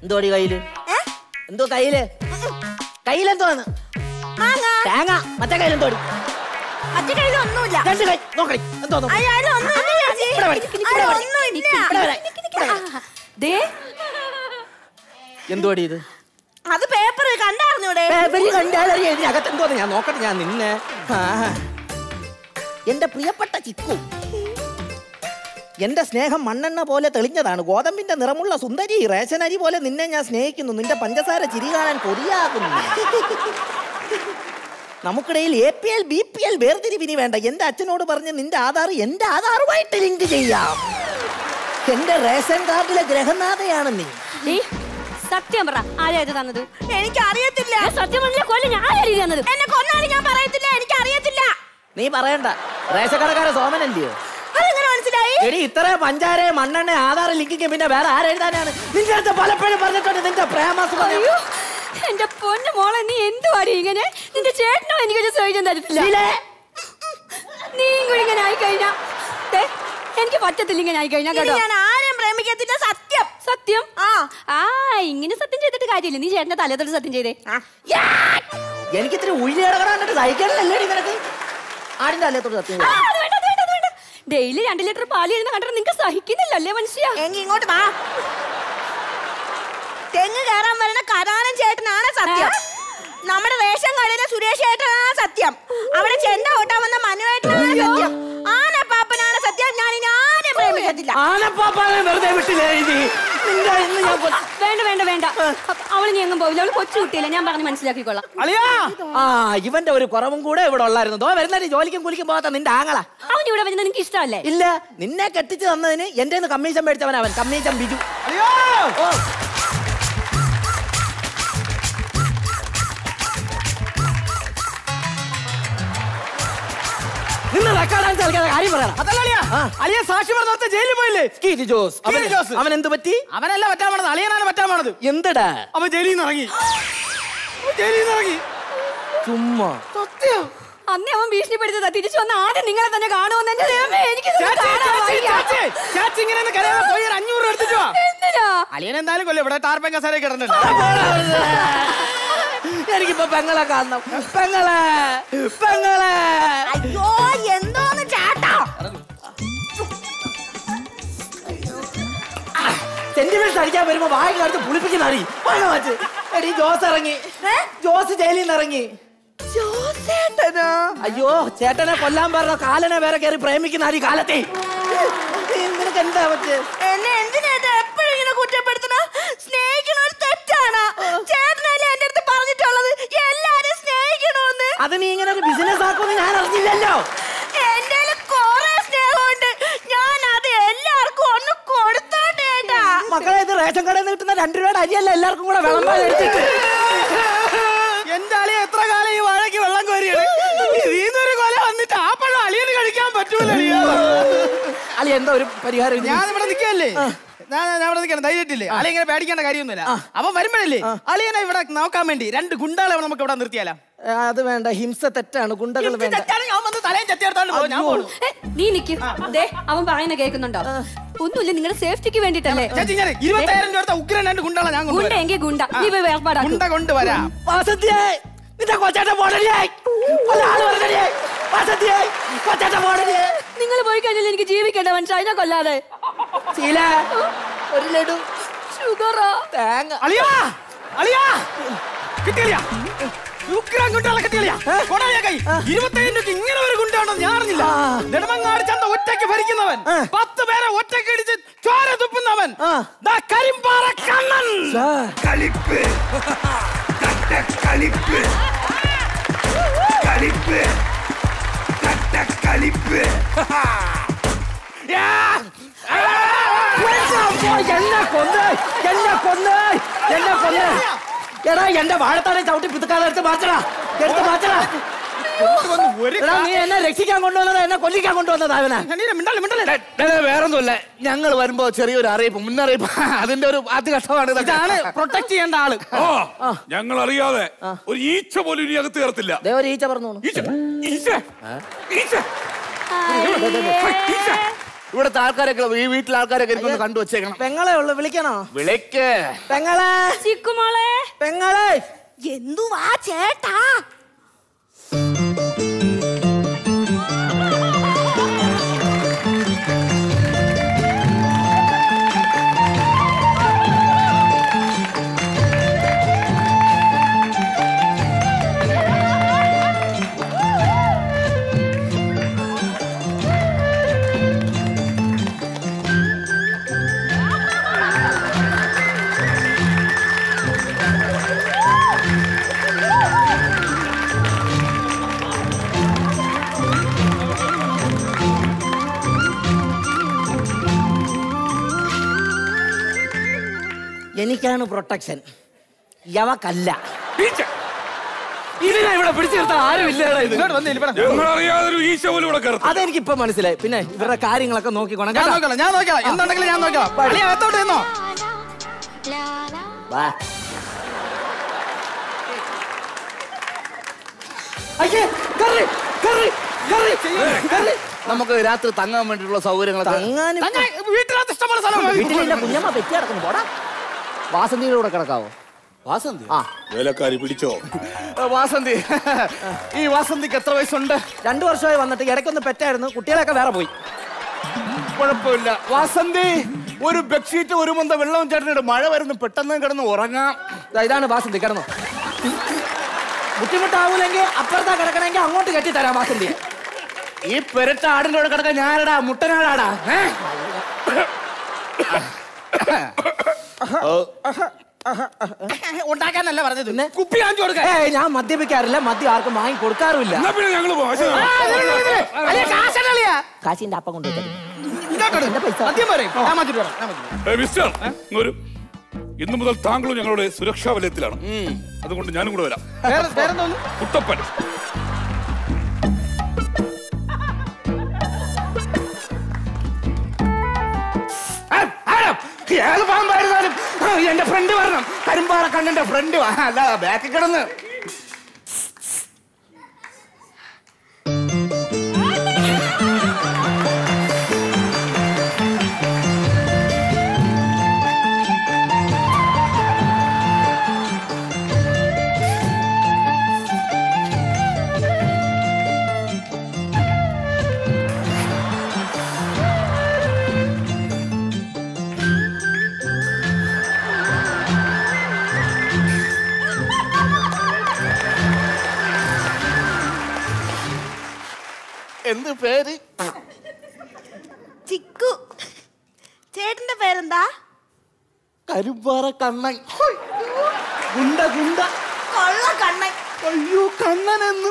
എന്തോടി കയ്യില് എന്തോ കയ്യില് കയ്യിലെന്തോന്ന് തേങ്ങ മറ്റേ കയ്യിലെന്തോടി മറ്റേ കയ്യിലൊന്നുമില്ല രണ്ട് കൈ നോക്കടി എന്തോ അയാളൊന്നുമില്ല ചേച്ചി ഇവിടെ വരി, ഇവിടെ വരി. അതൊന്നുമില്ല ഇവിടെ വരാൻ. ദേ എന്തോടി ഇത് അത് പേപ്പർ കണ്ടായിരുന്നൂടെ പേപ്പറിൽ കണ്ടാലറിയാം ഇതിനകത്ത് എന്തോന്ന് ഞാൻ നോക്കട്ടെ ഞാൻ നിന്നെ ആ. എന്റെ പ്രിയപ്പെട്ട ചിക്കു എന്റെ സ്നേഹം മണ്ണെണ്ണ പോലെ തെളിഞ്ഞതാണ് ഗോതമ്പിന്റെ നിറമുള്ള സുന്ദരി റേഷൻ അരി പോലെ നിന്നെ ഞാൻ സ്നേഹിക്കുന്നു നിന്റെ പഞ്ചസാര ചിരി കാണാൻ കൊതിയാകുന്നു നമുക്കിടയിൽ A P L B P L വേർതിരിവിനി വേണ്ട എന്റെ അച്ഛനോട് പറഞ്ഞ് നിന്റെ ആധാർ എന്റെ ആധാറുമായിട്ട് ലിങ്ക് ചെയ്യാം എന്റെ റേഷൻ കാർഡിലെ ഗ്രഹനാഥയാണ് നീ നീ സത്യം പറ ആരാ ഇത് തന്നത് എനിക്ക് അറിയത്തില്ല ഞാൻ സത്യം പറഞ്ഞ കൊല്ലം ഞാൻ ആരാ ഇത് തന്നത് എന്നെ കൊന്നാലും ഞാൻ പറയത്തില്ല എനിക്ക് അറിയത്തില്ല നീ പറയണ്ട റേഷൻ കടക്കാരൻ സോമനല്ലയോ അതെങ്ങനെ മനസ്സിലായി എടി ഇത്ര പഞ്ചാര മണ്ണെണ്ണ ആധാർ ലിങ്കിങ് പിന്നെ വേറെ ആരെഴുതാനാണ് നിന്റെ അടുത്ത് പലപ്പോഴും പറഞ്ഞിട്ടുണ്ട് നിന്റെ പ്രേമാസം അയ്യോ എന്റെ പൊന്നു മോളെ നീ എന്തുവാടി ഇങ്ങനെ നിന്റെ ചേട്ടനോ എനിക്കൊരു സൗകര്യം തരത്തില്ല ശീലേ. നീ കൂടി ഇങ്ങനെ ആയി കഴിഞ്ഞാ ദേ, എനിക്ക് പറ്റത്തില്ല ഇങ്ങനെ ആയി കഴിഞ്ഞാ ഇനി കേട്ടോ ഞാൻ ആരും പ്രേമിക്കത്തില്ല സത്യം സത്യം ആ ആ ഇങ്ങനെ സത്യം ചെയ്തിട്ട് കാര്യമില്ല നീ ചേട്ടന്റെ തലത്തോട്ട് സത്യം ചെയ്തേ എനിക്ക് ഇത്തിരി ഉഴിയടകടാന്നിട്ട് സഹിക്കാനല്ലേ നിനക്ക് ആടിന്റെ അല്ലത്തോട് സത്യം ആ, അത് വേണ്ട, അത് വേണ്ട, അത് വേണ്ട. ഡെയിലി രണ്ട് ലിറ്റർ പാല് ഇരുന്ന് കണ്ടിട്ട് നിങ്ങൾക്ക് സഹിക്കുന്നില്ലല്ലേ മനുഷ്യ എങ്കി ഇങ്ങോട്ട് വാ തെങ്ങ് കയറാൻ വരുന്ന കരാനൻ ചേട്ടനാണ് സത്യം നമ്മുടെ റേഷൻ കടയിലെ സുരേഷ് ചേട്ടനാണ് സത്യം അവിടെ ചെണ്ട ഓട്ടാൻ വന്ന മനുവേട്ടനാണ് സത്യം ആനപ്പാപ്പനാണ് സത്യം ഞാൻ ഇനി ആരെ പ്രേമിക്കത്തില്ല ആനപ്പാപ്പാനെ വെറുതെ വിട്ടില്ലേ ഇനി നിന്റെ ഇന്ന് ഞാൻ കൊ- വേണ്ട വേണ്ട വേണ്ട അവള് നീ എങ്ങും പോവില്ല അവള് കൊച്ചു കുട്ടിയില്ല ഞാൻ പറഞ്ഞ് മനസ്സിലാക്കിക്കൊള്ളാം അളിയാ ആ ഇവന്റെ ഒരു കുറവും കൂടെ ഇവിടെ ഉള്ളായിരുന്നു ദോ വരുന്നതിന് ജോലിക്കും കൂലിക്കും പോകാത്ത നിന്റെ ആങ്ങളാ അവൻ ഇവിടെ വരുന്നത് നിനക്ക് ഇഷ്ടമല്ലേ ഇല്ല നിന്നെ കെട്ടിച്ച് തന്നതിന് എന്റെ കമ്മീഷൻ മേടിച്ചവൻ അവൻ കമ്മീഷൻ ബിജു ഓ നിന്ന് റെക്കോർഡ് ഡാൻസ് കളിക്കാതെ കാര്യം പറയണം അതല്ലളിയാ അളിയ സാക്ഷി പറഞ്ഞ ജയിലിൽ പോയില്ലേ കീരി ജോസ് അവൻ- കീരി ജോസ്. അവൻ എന്ത് പറ്റി അവനല്ല പറ്റാൻ പോണത് അളിയനാണ് പറ്റാൻ പോണത് എന്തടാ അവൻ ജയിലിൽ നിന്ന് ഇറങ്ങി അവൻ ജയിലിൽ നിന്ന് ഇറങ്ങി ചുമ്മാ സത്യം അന്നേ അവൻ ഭീഷണിപ്പെടുത്തതാ തിരിച്ചു വന്ന ആദ്യം നിങ്ങളെ തന്നെ കാണുമെന്ന് എന്റെ ദൈവമേ എനിക്ക് ചാച്ചി, ചാച്ചി, ചാച്ചി, ചാച്ചി ഇങ്ങനെ ഒന്ന് കരയാതെ പോയി ഒരു അഞ്ഞൂറ് രൂപ എടുത്തിട്ട് വാ എന്തിനാ അളിയൻ എന്തായാലും കൊല്ലം ഇവിടെ ടാർപ്പൻ കസാരയിൽ കിടന്നിട്ടുണ്ട് എനിക്കിപ്പോ പെങ്ങളെ കാണണം പെങ്ങളെ പെങ്ങളെ അയ്യോ എന്തോന്ന് ചേട്ടാ സെന്റിമെന്റ്സ് അടിക്കാൻ വരുമ്പോ വായ കാണിച്ച് പുളിപ്പിക്കുന്ന അടി വായ മാച്ച് എടി ജോസ് ഇറങ്ങി ജോസ് ജയിലിൽ നിന്ന് ഇറങ്ങി ജോസേട്ടനോ അയ്യോ ചേട്ടനെ കൊല്ലാൻ പറഞ്ഞ കാലനെ വേറെ കയറി പ്രേമിക്കുന്ന അടി കാലത്തെ നിനക്ക് എന്താ പറ്റ് എന്നെ എന്തിനായിട്ട് എപ്പോഴും ഇങ്ങനെ കുറ്റപ്പെടുത്തണ സ്നേഹിക്കണ ഒരു തെറ്റാണ് ചേട്ടനല്ലേ എന്റെ അടുത്ത് പറഞ്ഞിട്ടുള്ളത് എല്ലാരും സ്നേഹിക്കണമെന്ന് അത് നീ ഇങ്ങനെ ഒരു ബിസിനസ് ആക്കുമെന്ന് ഞാൻ അറിഞ്ഞില്ലല്ലോ എന്റെ കൊറേ സ്നേഹമുണ്ട് ഞാൻ അത് എല്ലാവർക്കും ഒന്ന് കൊടുത്തോട്ടേട്ടാ മക്കളെ ഇത് റേഷൻ കടയിൽ നിന്ന് കിട്ടുന്ന രണ്ടു രൂപയുടെ അരിയല്ല എല്ലാവർക്കും കൂടെ വിളമ്പാൻ എടുത്തിട്ട് എന്റെ അളിയ എത്ര കാലം ഈ വാഴയ്ക്ക് വെള്ളം കോരിയാണ് ഇതിന്നൊരു കൊല വന്നിട്ട് ആ പഴം അളിയന് കഴിക്കാൻ പറ്റൂല അളിയ അളി എന്താ ഒരു പരിഹാരം ഇതിന്? ഞാൻ ഇവിടെ നിൽക്കല്ലേ ഞാൻ ഞാൻ ഇവിടെ നിൽക്കണം ധൈര്യത്തില്ലേ അളി ഇങ്ങനെ പേടിക്കേണ്ട കാര്യമൊന്നുമില്ല അവൻ വരുമ്പോഴല്ലേ അളിയനെ ഇവിടെ നോക്കാൻ വേണ്ടി രണ്ട് ഗുണ്ടാളെ നമുക്ക് ഇവിടെ നിർത്തിയാലോ ആ, അത് വേണ്ട ഹിംസ തെറ്റാണ് ഗുണ്ടകൾ വേണ്ട തെറ്റാണ് ഞാൻ വന്ന് തലയും ചെത്തിയെടുത്തോണ്ട് പോകും ഞാൻ പോണു ഏ, നീ നിക്ക് ദേ അവൻ പറയുന്ന കേൾക്കുന്നുണ്ടോ ഒന്നുമില്ല നിങ്ങളുടെ സേഫ്റ്റിക്ക് വേണ്ടിട്ടല്ലേ ചേച്ചി ഞാൻ ഇരുപത്തായിരം രൂപ എടുത്ത ഉഗ്രൻ രണ്ട് ഗുണ്ടാളെ ഞാൻ ഗുണ്ട കൊണ്ടുവരാം എങ്കിൽ ഗുണ്ട നീ പോയി വേർപാടാക്കും ഗുണ്ട കൊണ്ടുവരാം വാസന്തിയേ നിന്റെ കൊച്ചാട്ട മോഡലേ ഒരാൾ പറഞ്ഞേ വാസന്തിയേ കൊച്ചാട്ട മോഡലേ നിങ്ങൾ പോയി കഴിഞ്ഞാൽ എനിക്ക് ജീവിക്കണ്ട മനസ്സിലായി കൊല്ലാതെ ശീല ഒരു ലഡു ഷുഗറാ തേങ്ങ അളിയാ അളിയാ കിട്ടിയളിയാ ഉഗ്രൻ ഗുണ്ടാളെ കിട്ടിയളിയാ കൊടായ കൈ ഇരുപത്തയ്യായിരം രൂപയ്ക്ക് ഇങ്ങനെ ഒരു ഗുണ്ടാണോ ഞാൻ അറിഞ്ഞില്ല നെടുമങ്ങാട് ചന്ത ഒറ്റയ്ക്ക് ഭരിക്കുന്നവൻ പത്ത് പേരെ ഒറ്റയ്ക്ക് ഇടിച്ച് ചോര തുപ്പുന്നവൻ ദാ കരിമ്പാറ കണ്ണൻ കളിപ്പ് കളിപ്പ് കളിപ്പ് കളിപ്പ് എന്നെ കൊന്ന് എന്നെ കൊന്ന് എന്നെ കൊന്ന് എടാ എന്റെ വാഴത്താനെ ചവിട്ടി പിതുക്കാതെ എടുത്ത് മാറ്റടാ എടുത്ത് മാറ്റടാ എടാ നീ എന്നെ രക്ഷിക്കാൻ കൊണ്ടുവന്നതാ എന്നെ കൊല്ലിക്കാൻ കൊണ്ടുവന്നതാ അവനെ വേറൊന്നുമില്ല ഞങ്ങൾ വരുമ്പോ ചെറിയൊരു അറിയിപ്പ് മുന്നറിയിപ്പ് അതിന്റെ ഒരു അതികഷ്ടമാണ് ഇതൊക്കെ. ഇതാണ് പ്രൊട്ടക്ട് ചെയ്യേണ്ട ആള് ഓ ഞങ്ങൾ അറിയാതെ ഒരു ഈച്ച പോലും ഇനി അകത്ത് കയറത്തില്ല ദേ ഒരു ഈച്ച പറഞ്ഞു ഈച്ച ഈച്ച ഈച്ച ഇവിടുത്തെ ആൾക്കാരൊക്കെ ഈ വീട്ടിലെ ആൾക്കാരൊക്കെ എനിക്കൊന്ന് കണ്ടു വെച്ചേക്കണം പെങ്ങളെ ഉള്ളു വിളിക്കണോ വിളിക്ക് പെങ്ങളെ ചിക്കുമോളെ പെങ്ങളെ എന്തുവാ ചേട്ടാ എനിക്കാണ് പ്രൊട്ടക്ഷൻ യവക്കല്ല ഇതിനെ ഇവിടെ പിടിച്ചു നിർത്താൻ ആരും ഇല്ലേടാ ഇത് ഞങ്ങളറിയാതൊരു ഈശ പോലും ഇവിടെ കയറും അതെനിക്ക് ഇപ്പൊ മനസ്സിലായി പിന്നെ ഇവരുടെ കാര്യങ്ങളൊക്കെ നോക്കിക്കോണം ഞാൻ കേട്ടോ? നോക്കാം ഞാൻ നോക്കാം എന്തുണ്ടെങ്കിലും ഞാൻ നോക്കാം അളിയ അകത്തോട്ട് നിന്നോ വാ. അയ്യേ, കേറ്, കേറ്, കേറ്, കേറ്. നമുക്ക് രാത്രി തങ്ങാൻ വേണ്ടിയിട്ടുള്ള സൗകര്യങ്ങളൊക്കെ തങ്ങാനും വീട്ടിനകത്ത് ഇഷ്ടംപോലെ സ്ഥലം വീട്ടിൽ എന്റെ കുഞ്ഞമ്മ പെറ്റി കിടക്കുന്നു പോടാ വാസന്തിയുടെ കൂടെ കിടക്കാവോ വാസന്തി ആ വേലക്കാരി പിടിച്ചോ വാസന്തി ഈ വാസന്തിക്ക് എത്ര വയസ്സുണ്ട് രണ്ടു വർഷമായി വന്നിട്ട് ഇടയ്ക്കൊന്ന് പെറ്റായിരുന്നു കുട്ടികളൊക്കെ വേറെ പോയി കുഴപ്പമില്ല വാസന്തി ഒരു ബെഡ്ഷീറ്റ് ഒരു മന്ത വെള്ളവും ചേട്ടനിട്ട് മഴ വരുന്നു പെട്ടെന്ന് കിടന്ന് ഉറങ്ങാം ദാ ഇതാണ് വാസന്തി കിടന്നു ബുദ്ധിമുട്ടാവൂലെങ്കിൽ അപ്പുറത്താ കിടക്കണമെങ്കിൽ അങ്ങോട്ട് കെട്ടിത്തരാം വാസന്തി ഈ പെരട്ട ആടിന്റെ കൂടെ കിടക്കാൻ ഞാനടാ മുട്ടനാടാടാ ഏ? ഉണ്ടാക്കാനല്ല പറഞ്ഞത് പിന്നെ കുപ്പി കാണിച്ചു കൊടുക്കാൻ ഏയ് ഞാൻ മദ്യപിക്കാറില്ല മദ്യം ആർക്കും വാങ്ങി കൊടുക്കാറുമില്ല എന്നാ പിന്നെ ഞങ്ങള് പോവാം. പക്ഷേ- കാശിന്റെ അപ്പം കൊണ്ട് തരും ഇങ്ങോട്ട് എടുക്ക്. മദ്യം പറയും ഞാൻ മാറ്റിട്ട് വരാം ഞാൻ മാറ്റിട്ട് വരാം. ഏ, മിസ്റ്റർ ഒരു ഇന്നു മുതൽ താങ്കളും ഞങ്ങളുടെ സുരക്ഷാ വലയത്തിലാണ് അതുകൊണ്ട് ഞാനും കൂടെ വരാം വേറെ വേറെന്തോന്നു കുട്ടപ്പൻ ആ, ആരാ? ഏത് പാമ്പായിരുന്നാലും ആ, എന്റെ ഫ്രണ്ട് വരണം കരിമ്പാറ കണ്ണന്റെ ഫ്രണ്ട് അല്ല ബാക്കിൽ കിടന്ന് എന്ത് പേര് ചിക്കു ചേട്ടന്റെ പേരെന്താ കരിമ്പാറ കണ്ണൻ ഗുണ്ട ഗുണ്ട കൊള്ള കണ്ണൻ അയ്യോ കണ്ണനെന്ന്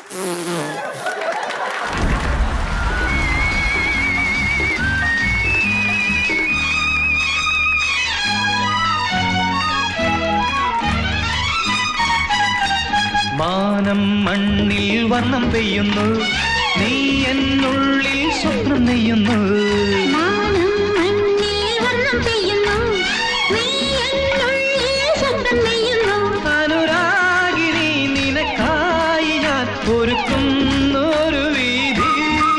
മാനം മണ്ണിൽ വർണ്ണം പെയ്യുന്നു നീ എന്നുള്ളിൽ സ്വപ്നം നെയ്യുന്നു മാനം മണ്ണിൽ വർണ്ണം പെയ്യുന്നു നീ എന്നുള്ളിൽ സ്വപ്നം നെയ്യുന്നു അനുരാഗിനി നിനക്കായി ഞാൻ ഒരുക്കുന്നു ഒരു വീതി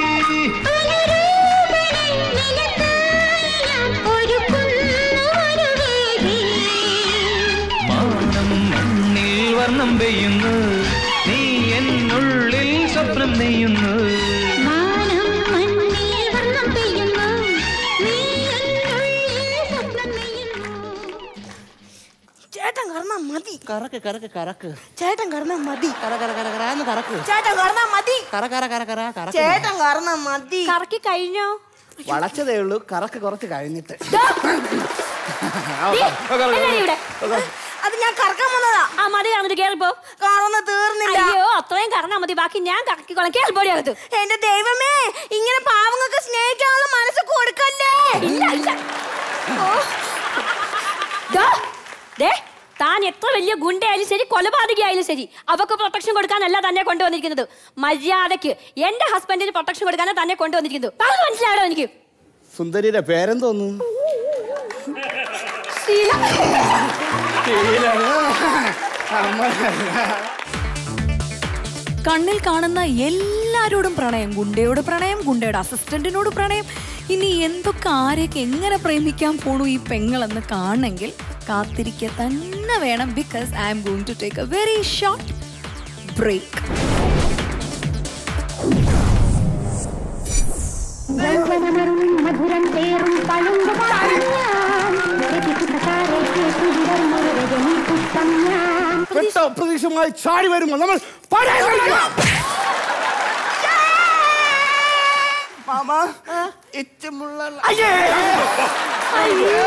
അനുരൂപനെ നിനക്കായി ഞാൻ ഒരുക്കുന്നു ഒരു വേദി മാനം മണ്ണിൽ വർണ്ണം പെയ്യുന്നു നീ എന്നുള്ളിൽ സ്വപ്നം നെയ്യുന്നു മാനം മണ്ണിൽ വർണ്ണം പെയ്യുന്നു നീ എന്നുള്ളിൽ സ്വപ്നം നെയ്യുന്നു ചേട്ടൻ കറന്നാ മതി കറക്ക് കറക്ക് കറക്ക് ചേട്ടൻ കറന്നാ മതി കറ കറ കറ കറാന്ന് കറക്ക് ചേട്ടൻ കറന്നാ മതി കറ കറ കറ കറ കറക്ക് ചേട്ടൻ കറന്നാ മതി കറക്കി കഴിഞ്ഞോ വളച്ചതേ ഉള്ളൂ കറക്ക് കുറച്ച് കഴിഞ്ഞിട്ട് എന്നാടി ഇവിടെ അത് ഞാൻ കറക്കാൻ വന്നതാ ആ മതി കറന്നിട്ട് കേറിപ്പോ കറന്ന് തീർന്നില്ല അയ്യോ അത്രയും കറന്നാ മതി ബാക്കി ഞാൻ കറക്കിക്കോളാം കേൾപ്പോടി അകത്ത് എന്റെ ദൈവമേ ഇങ്ങനെ പാവങ്ങൾക്ക് സ്നേഹിക്കാനുള്ള മനസ്സ് കൊടുക്കല്ലേ ഇല്ല ഇല്ല ദാ, ദേ, താൻ എത്ര വലിയ ഗുണ്ടയായാലും ശരി കൊലപാതകയായാലും ശരി അവക്ക് പ്രൊട്ടക്ഷൻ കൊടുക്കാനല്ല തന്നെ കൊണ്ടുവന്നിരിക്കുന്നത് മര്യാദക്ക് എന്റെ ഹസ്ബൻഡിന് പ്രൊട്ടക്ഷൻ കൊടുക്കാനാണ് തന്നെ കൊണ്ടുവന്നിരിക്കുന്നത് പറഞ്ഞ് മനസ്സിലായോ എനിക്ക് സുന്ദരിയുടെ പേരെന്തോന്നു ശീല. കണ്ണിൽ കാണുന്ന എല്ലാരോടും പ്രണയം ഗുണ്ടയോട് പ്രണയം ഗുണ്ടയുടെ അസിസ്റ്റന്റിനോട് പ്രണയം ഇനി എന്തൊക്കെ ആരെയൊക്കെ എങ്ങനെ പ്രേമിക്കാൻ പോണു ഈ പെങ്ങളെന്ന് കാണണമെങ്കിൽ കാത്തിരിക്കുക തന്നെ വേണം because I'm going to take a very short break മധുരം തേറും പളുങ്ക് പുഷ്പം ഞാൻ പെട്ട അപ്രതീക്ഷമായി ചാടി വരുമ്പോൾ നമ്മൾ പടയം കളിക്കണം. മാമ ഇച്ചമുള്ള അയ്യേ അയ്യേ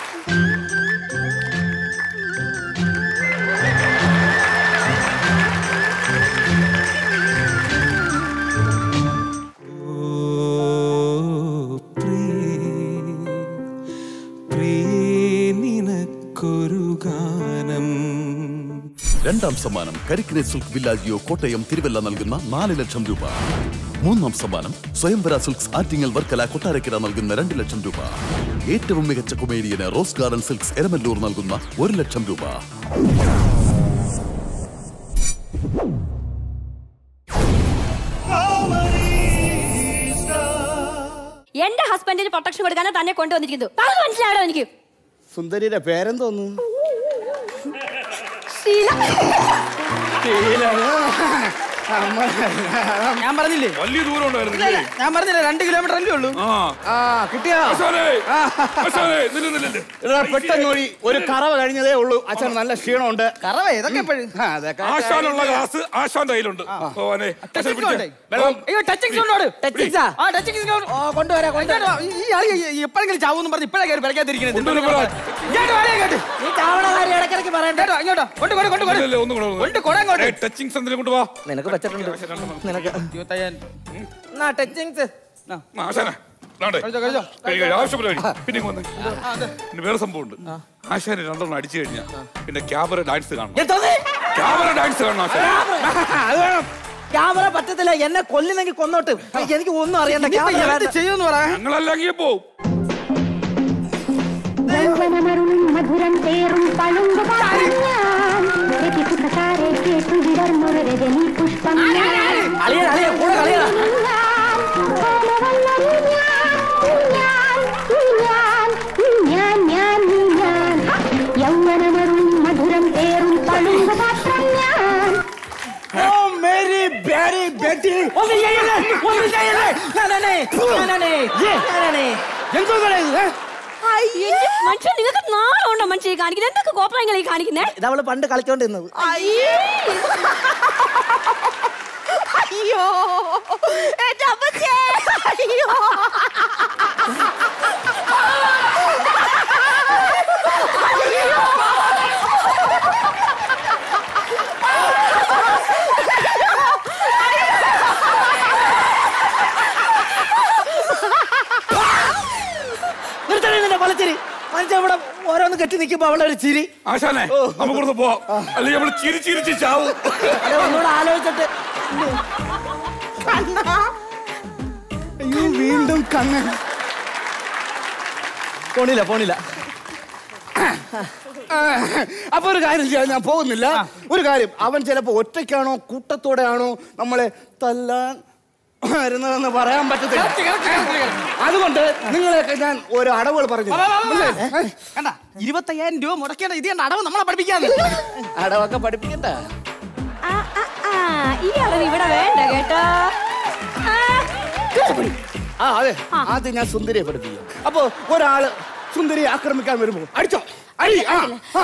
നിനക്കൊരു ഗാനം രണ്ടാം സമ്മാനം കരിക്കിനെ സിൽക്ക് വില്ലാജിയോ കോട്ടയം തിരുവല്ല നൽകുന്ന നാല് ലക്ഷം രൂപ മൂന്നാം സമ്മാനം സ്വയംവര സിൽക്സ് ആറ്റിങ്ങൽ വർക്കല കൊട്ടാരക്കര നൽകുന്ന രണ്ട് ലക്ഷം രൂപ ഏറ്റവും മികച്ച കൊമേഡിയന് റോസ് ഗാർഡൻ സിൽക്സ് എരമല്ലൂർ നൽകുന്ന ഒരു ലക്ഷം രൂപ എന്റെ ഹസ്ബൻഡിന് പ്രൊട്ടക്ഷൻ കൊടുക്കാനാണ് തന്നെ കൊണ്ടുവന്നിരിക്കുന്നത് പറഞ്ഞു മനസ്സിലായോ എനിക്ക് സുന്ദരിയുടെ പേരെന്തോന്നു ശീല ഞാൻ പറഞ്ഞില്ലേ വലിയ ദൂരം ഇല്ല, ഇല്ല, ഉണ്ടായിരുന്നു ഞാൻ പറഞ്ഞില്ലേ രണ്ട് കിലോമീറ്റർ അല്ലേ ഉള്ളൂ ആ കിട്ടിയാ എടാ, പെട്ടെന്ന് ഒരു ഒരു കറവ കഴിഞ്ഞതേ ഉള്ളൂ അച്ഛൻ നല്ല ക്ഷീണമുണ്ട് കറവ ഇതൊക്കെ എപ്പോഴും ആശാനുള്ള ഗ്ലാസ് ആശാന്റെ കയ്യിലുണ്ട് പോവാനെ അച്ഛൻ പിടിച്ചേ. അയ്യോ ടച്ചിങ് സൗണ്ടോട് ടച്ചിങ്സാ? ആ ടച്ചിങ് സൗണ്ട് ഓ കൊണ്ടുവരാ കൊണ്ടുവരാ ഈ ആള് എപ്പോഴെങ്കിലും ചാവൂന്ന് പറഞ്ഞ് ഇപ്പഴേ കയറി പിറക്കാതിരിക്കുന്നത് കൊണ്ടുവരാ, ഇങ്ങോട്ട് വാടേ ഇങ്ങോട്ട് നീ ചാവണ കാര്യം ഇടയ്ക്കിടയ്ക്ക് പറയണ്ട ഇങ്ങോട്ടോ ഇങ്ങോട്ടോ കൊണ്ട് കൊണ്ട് കൊണ്ട് കൊണ്ട് ഇല്ല, ഇല്ല, ഒന്നും കൂടെ, ഒന്നും കൊണ്ട് കൊട ഇങ്ങോട്ട്. ഏയ്, ടച്ചിങ് സെന്ററിൽ കൊണ്ട് വാ നിനക്ക് വെച്ചിട്ടുണ്ട് നിനക്ക് ഇരുപത്തയ്യായിരം എന്നാ ടച്ചിങ്സ് ആ, ആശാനെ ദാണ്ടെ. കഴിച്ചോ, കഴിച്ചോ. കഴി, കഴി, ആവശ്യമില്ല കഴി. പിന്നെ ഇങ്ങ് വന്നേ. പിന്നെ വേറെ സംഭവം ഉണ്ട് ആശാനെ രണ്ടെണ്ണം അടിച്ചു കഴിഞ്ഞാ പിന്നെ ക്യാമറ ഡാൻസ് കാണണം എന്തോന്ന് ക്യാമറ ഡാൻസ് കാണണം ആശാനെ അത് വേണം ക്യാമറ പറ്റത്തില്ല എന്നെ കൊല്ലുന്നെങ്കിൽ കൊന്നോട്ട് എനിക്ക് ഒന്നും അറിയണ്ട ഇനിയിപ്പോ ക്യാമറ എന്ത് വേണ്ട. ചെയ്യുമെന്ന് പറ ഞങ്ങളല്ലെങ്കിൽ പോവും മധുരം തേറും പളുങ്ക് ഞാൻ രതിസുഖകാരെ കേട്ടു വിടർന്നൊരു രജനി പുഷ്പം ഞാൻ അളിയ അളിയ കൂടെ കളിയാ ഞാൻ ഞാൻ നീ ഞാൻ യൗവനമറും മധുരം തേറും പളുങ്ക് പാത്രം ഞാൻ ഓ മേരി പ്യാരി ബേട്ടി ഒന്ന് ചെയ്യല്ലേ ഒന്ന് ചെയ്യല്ലേ ഞാനാണേ ഞാനാണേ ഞാനാണേ എന്തോ ഇത് ഏ? എന്റെ മനുഷ്യൻ നിങ്ങൾക്ക് നാളുണ്ടോ മനുഷ്യൻ ഈ കാണിക്കുന്നത് എന്തൊക്കെ കോപ്രായങ്ങൾ ഈ കാണിക്കുന്നേ ഇതവള് പണ്ട് കളിച്ചോണ്ടിരുന്നത് അയ്യേ അയ്യോ എന്റെ അമ്മച്ചേ അയ്യോ നിർത്തണേ നിന്റെ പലച്ചിരി മനുഷ്യ ഇവിടെ ഓരോന്ന് കെട്ടി നിൽക്കുമ്പോ അവളുടെ ഒരു ചിരി ആശാനെ നമുക്കിവിടുന്ന് പോവാം അല്ലെങ്കിൽ നമ്മൾ ചിരി ചിരിച്ച് ചാവും അത് ഒന്നുകൂടെ ആലോചിച്ചിട്ട് അയ്യോ വീണ്ടും കണ്ണൻ പോണില്ല പോണില്ല അപ്പൊ ഒരു കാര്യം ചെയ്യാൻ ഞാൻ പോകുന്നില്ല ഒരു കാര്യം അവൻ ചിലപ്പോ ഒറ്റയ്ക്കാണോ കൂട്ടത്തോടെ ആണോ നമ്മളെ തല്ലാൻ വരുന്നതെന്ന് പറയാൻ പറ്റത്തില്ല അതുകൊണ്ട് നിങ്ങളെയൊക്കെ ഞാൻ ഓരോ അടവുകൾ പറഞ്ഞു തരാം. കണ്ട ഇരുപത്തയ്യായിരം രൂപ മുടക്കേണ്ട ഇത് കണ്ട അടവ് നമ്മളെ പഠിപ്പിക്കാന്ന് അടവൊക്കെ പഠിപ്പിക്കണ്ട ആ, ആ, ആ, ഈ അറിവ് ഇവിടെ വേണ്ട കേട്ടോ ആ, കേട്ടുപിടി. ആ അതെ ആദ്യം ഞാൻ സുന്ദരിയെ പഠിപ്പിക്കാം അപ്പൊ ഒരാള് സുന്ദരിയെ ആക്രമിക്കാൻ വരുമ്പോ അടിച്ചോ അടി ആ, ആ,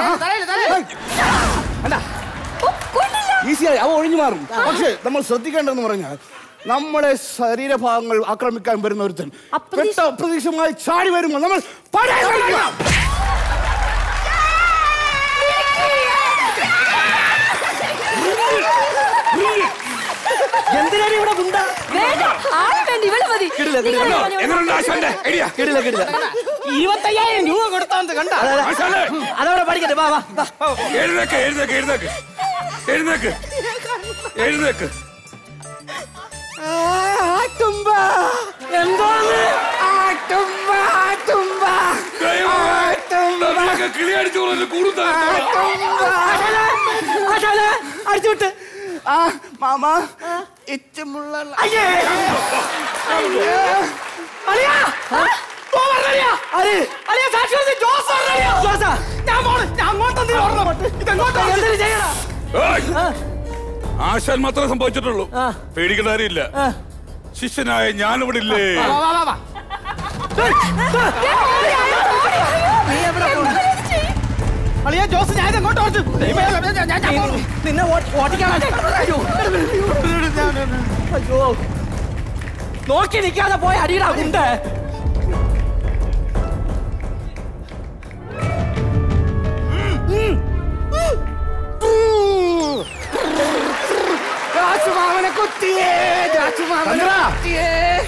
ആ. ഈസിയായി അവ ഒഴിഞ്ഞു മാറും പക്ഷേ നമ്മൾ ശ്രദ്ധിക്കേണ്ടതെന്ന് പറഞ്ഞാൽ നമ്മുടെ ശരീരഭാഗങ്ങൾ ആക്രമിക്കാൻ വരുന്ന ഒരുത്തൻ പെട്ട അപ്രതീക്ഷമായി ചാടി വരുമ്പോൾ നമ്മൾ പടയം കളിക്കണം. എന്തിനാണ് ഇവിടെ ഗുണ്ട വേണ്ട ആരും വേണ്ട ഇവള് മതി കിടില, കിടില. നിങ്ങൾ പറഞ്ഞ പോലെ- എങ്ങനെയുണ്ട് ആശാന്റെ ഐഡിയ കിടില കിടില ഇരുപത്തയ്യായിരം രൂപ കൊടുത്താന്ന് കണ്ട അതെ, അതെ. ആശാനെ അതവിടെ പഠിക്കട്ടെ വാ വാ വാ. എഴുന്നേക്ക് എഴുന്നേക്ക് എഴുന്നേക്ക് എഴുന്നേക്ക് എഴുന്നേക്ക് ആട്ടുമ്പ എന്തോന്ന് ആട്ടുമ്പ ആട്ടുമ്പ നമ്മളൊക്കെ കിളി അടിച്ചു കൂടുതൽ ആശാനെ, അടിച്ചു വിട്ട് ആ മാമ ഇച്ചമുള്ള അയ്യേ അളിയാ ആശാൻ മാത്രമേ സംഭവിച്ചിട്ടുള്ളൂ പേടിക്കേണ്ട കാര്യമില്ല ശിഷ്യനായ ഞാനിവിടെ ഇല്ലേ വാ, വാ, വാ, വാ. അളിയാ ജോസ് ഞാൻ അങ്ങോട്ട് ഓർത്ത് നിന്നെ ഓട്ടിക്കണം അയ്യോ അയ്യോ നോക്കി നിൽക്കാതെ പോയി അടിയിടാ ഉണ്ട് രാജുമാമനെ കുത്തിയേ രാജുമാമനെ ചന്ദ്ര. കുത്തിയേ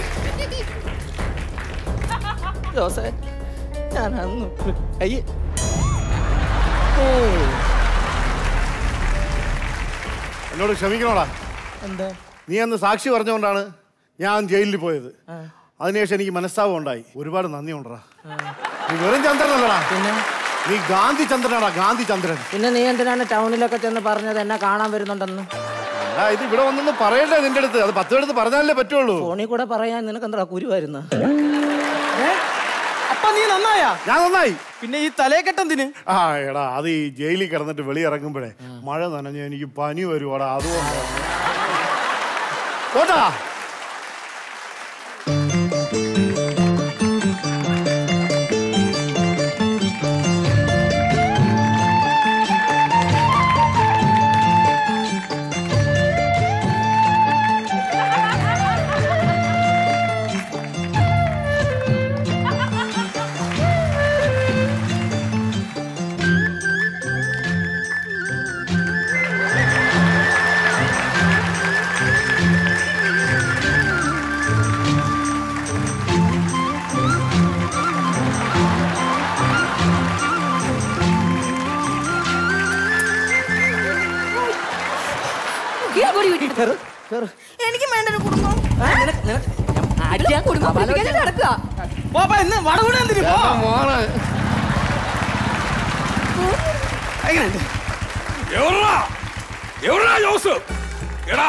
ജോസേ ഞാൻ അന്ന് അയ്യേ എന്നോട് ക്ഷമിക്കണോടാ എന്താ നീ അന്ന് സാക്ഷി പറഞ്ഞുകൊണ്ടാണ് ഞാൻ ജയിലിൽ പോയത് അതിനുശേഷം എനിക്ക് മനസ്താപം ഉണ്ടായി ഒരുപാട് നന്ദി ഉണ്ടടാ നീ വെറും ചന്ദ്രനല്ലടാ നീ ഗാന്ധി ചന്ദ്രനാടാ ഗാന്ധി ചന്ദ്രൻ പിന്നെ നീ എന്തിനാണ് ടൗണിലൊക്കെ ചെന്ന് പറഞ്ഞത് എന്നെ കാണാൻ വരുന്നുണ്ടെന്ന് ആ ഇത് ഇവിടെ വന്നൊന്ന് പറയണ്ടേ നിന്റെ അടുത്ത് അത് പത്ത് അടുത്ത് പറഞ്ഞാലേ പറ്റുള്ളൂ ഫോണിൽ കൂടെ പറയാൻ നിനക്ക് എന്താ കുരുവായിരുന്നു അപ്പൊ നീ നന്നായാ ഞാൻ നന്നായി പിന്നെ ഈ തലേക്കെട്ടെന്തിന് ആ എടാ അത് ഈ ജയിലിൽ കിടന്നിട്ട് വെളി ഇറങ്ങുമ്പോഴേ മഴ നനഞ്ഞ എനിക്ക് പനി വരുവാടാ അതുകൊണ്ടാ പോട്ടാ എനിക്ക് വേണ്ട ഒരു കുടുംബം കുടുംബം പിടിപ്പിക്കാനായിട്ട് നടക്കുക പോപ്പാ ഇന്ന് വടകൂടെ എന്തിന് പോ എങ്ങനെയുണ്ട് എവിടാ എവിടാ ജോസ് എടാ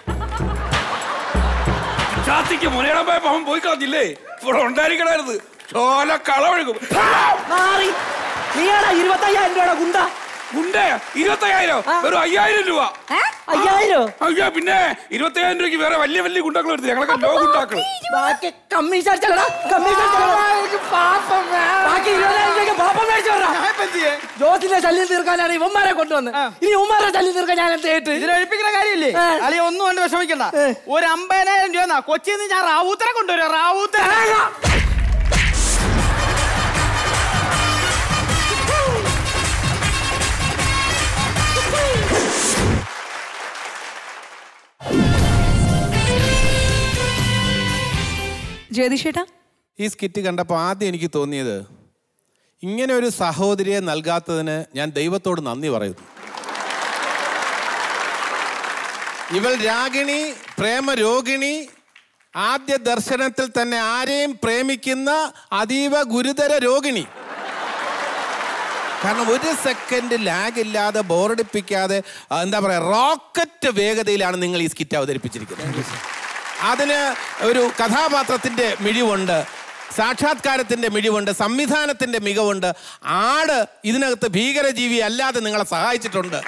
ചാത്തിക്ക് മുനയിടാൻ പോയപ്പോ അവൻ പോയി കളഞ്ഞില്ലേ ഇവിടെ ഉണ്ടായിരിക്കണായിരുന്നു ചോല കളവഴുകും മാറി നീയാടാ ഇരുപത്തയ്യായിരം രൂപയുടെ ഗുണ്ട ഗുണ്ടേ ഇരുപത്തയ്യായിരം വെറും അയ്യായിരം രൂപ അയ്യായിരോ അയ്യോ പിന്നെ ഇരുപത്തയ്യായിരം രൂപയ്ക്ക് വേറെ വലിയ വലിയ ഗുണ്ടാക്കൾ എടുത്ത് ഞങ്ങളൊക്കെ ലോ ഗുണ്ടാക്കൾ ബാക്കി കമ്മീഷൻ അടിച്ചല്ലടാ കമ്മീഷൻ ബാക്കി ഇരുപതിനായിരം രൂപയ്ക്ക് പാപ്പം മേടിച്ചു ജോസിന്റെ ശല്യം തീർക്കാനാണ് ഇവന്മാരെ കൊണ്ടുവന്ന് ഇനി ഉമ്മാരെ ശല്യം തീർക്കാൻ ഞാൻ എന്ത് കേട്ട് ഇതിലൊഴിപ്പിക്കുന്ന കാര്യമില്ലേ അളിയ ഒന്നും കൊണ്ട് വിഷമിക്കണ്ട ഒരു അമ്പതിനായിരം രൂപ കൊച്ചിയിൽ നിന്ന് ഞാൻ റാവൂത്തരെ കൊണ്ടുവരാം റാവൂത്തര ജ്യോതിഷേട്ടാ ഈ സ്കിറ്റ് കണ്ടപ്പോൾ ആദ്യം എനിക്ക് തോന്നിയത് ഇങ്ങനെ ഒരു സഹോദരിയെ നൽകാത്തതിന് ഞാൻ ദൈവത്തോട് നന്ദി പറയുന്നു ഇവൾ രാഗിണി പ്രേമരോഗിണി ആദ്യ ദർശനത്തിൽ തന്നെ ആരെയും പ്രേമിക്കുന്ന അതീവ ഗുരുതര രോഗിണി കാരണം ഒരു സെക്കൻഡ് ലാഗ് ഇല്ലാതെ ബോറടിപ്പിക്കാതെ ആ, എന്താ പറയുക റോക്കറ്റ് വേഗതയിലാണ് നിങ്ങൾ ഈ സ്കിറ്റ് അവതരിപ്പിച്ചിരിക്കുന്നത് അതിന് ഒരു കഥാപാത്രത്തിൻ്റെ മിഴിവുണ്ട് സാക്ഷാത്കാരത്തിൻ്റെ മിഴിവുണ്ട് സംവിധാനത്തിൻ്റെ മികവുണ്ട് ആട് ഇതിനകത്ത് ഭീകരജീവി അല്ലാതെ നിങ്ങളെ സഹായിച്ചിട്ടുണ്ട്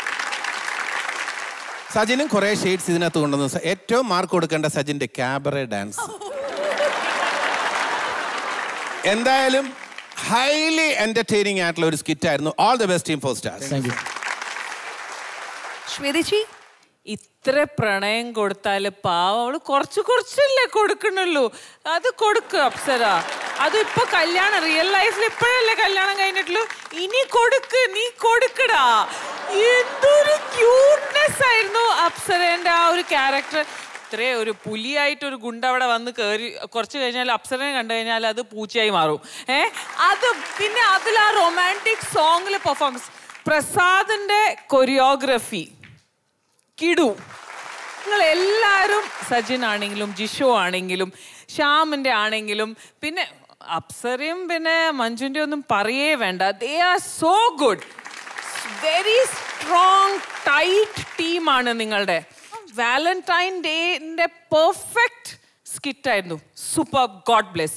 സജിനും കുറേ ഷെയ്ഡ്സ് ഇതിനകത്ത് കൊണ്ടുവന്നു സ- ഏറ്റവും മാർക്ക് കൊടുക്കേണ്ട സജിൻ്റെ ക്യാബറെ ഡാൻസ് എന്തായാലും ഹൈലി എന്റർടൈനിങ് ആയിട്ടുള്ള ഒരു സ്കിറ്റ് ആയിരുന്നു all the best team four stars ശ്വേതച്ചി ഇത്ര പ്രണയം കൊടുത്താല് പാവം അവള് കുറച്ച് കുറച്ചല്ലേ കൊടുക്കണുള്ളൂ അത് കൊടുക്കുക അപ്സര അത് ഇപ്പൊ കല്യാണം റിയൽ ലൈഫിൽ ഇപ്പോഴല്ലേ കല്യാണം കഴിഞ്ഞിട്ടുള്ളൂ ഇനി കൊടുക്ക് നീ കൊടുക്കടാ എന്തൊരു ക്യൂട്ട്നെസ് ആയിരുന്നു അപ്സരേന്റെ ആ ഒരു ക്യാരക്ടർ ഇത്രേ ഒരു പുലിയായിട്ട് ഒരു ഗുണ്ട അവിടെ വന്ന് കയറി കുറച്ച് കഴിഞ്ഞാൽ അപ്സരനെ കണ്ടു കഴിഞ്ഞാൽ അത് പൂച്ചയായി മാറും ഏ അത് പിന്നെ അതിൽ ആ റൊമാൻറ്റിക് സോങ്ങിൽ പെർഫോമൻസ് പ്രസാദിന്റെ കൊറിയോഗ്രഫി കിടു നിങ്ങൾ എല്ലാവരും സജിൻ ആണെങ്കിലും ജിഷു ആണെങ്കിലും ശ്യാമിൻ്റെ ആണെങ്കിലും പിന്നെ അപ്സരയും പിന്നെ മഞ്ജുവിൻ്റെ ഒന്നും പറയേ വേണ്ട they are so good very strong tight ടീമാണ് നിങ്ങളുടെ വാലന്റൈൻ ഡേന്റെ പെർഫെക്റ്റ് സ്കിറ്റ് ആയിരുന്നു super God bless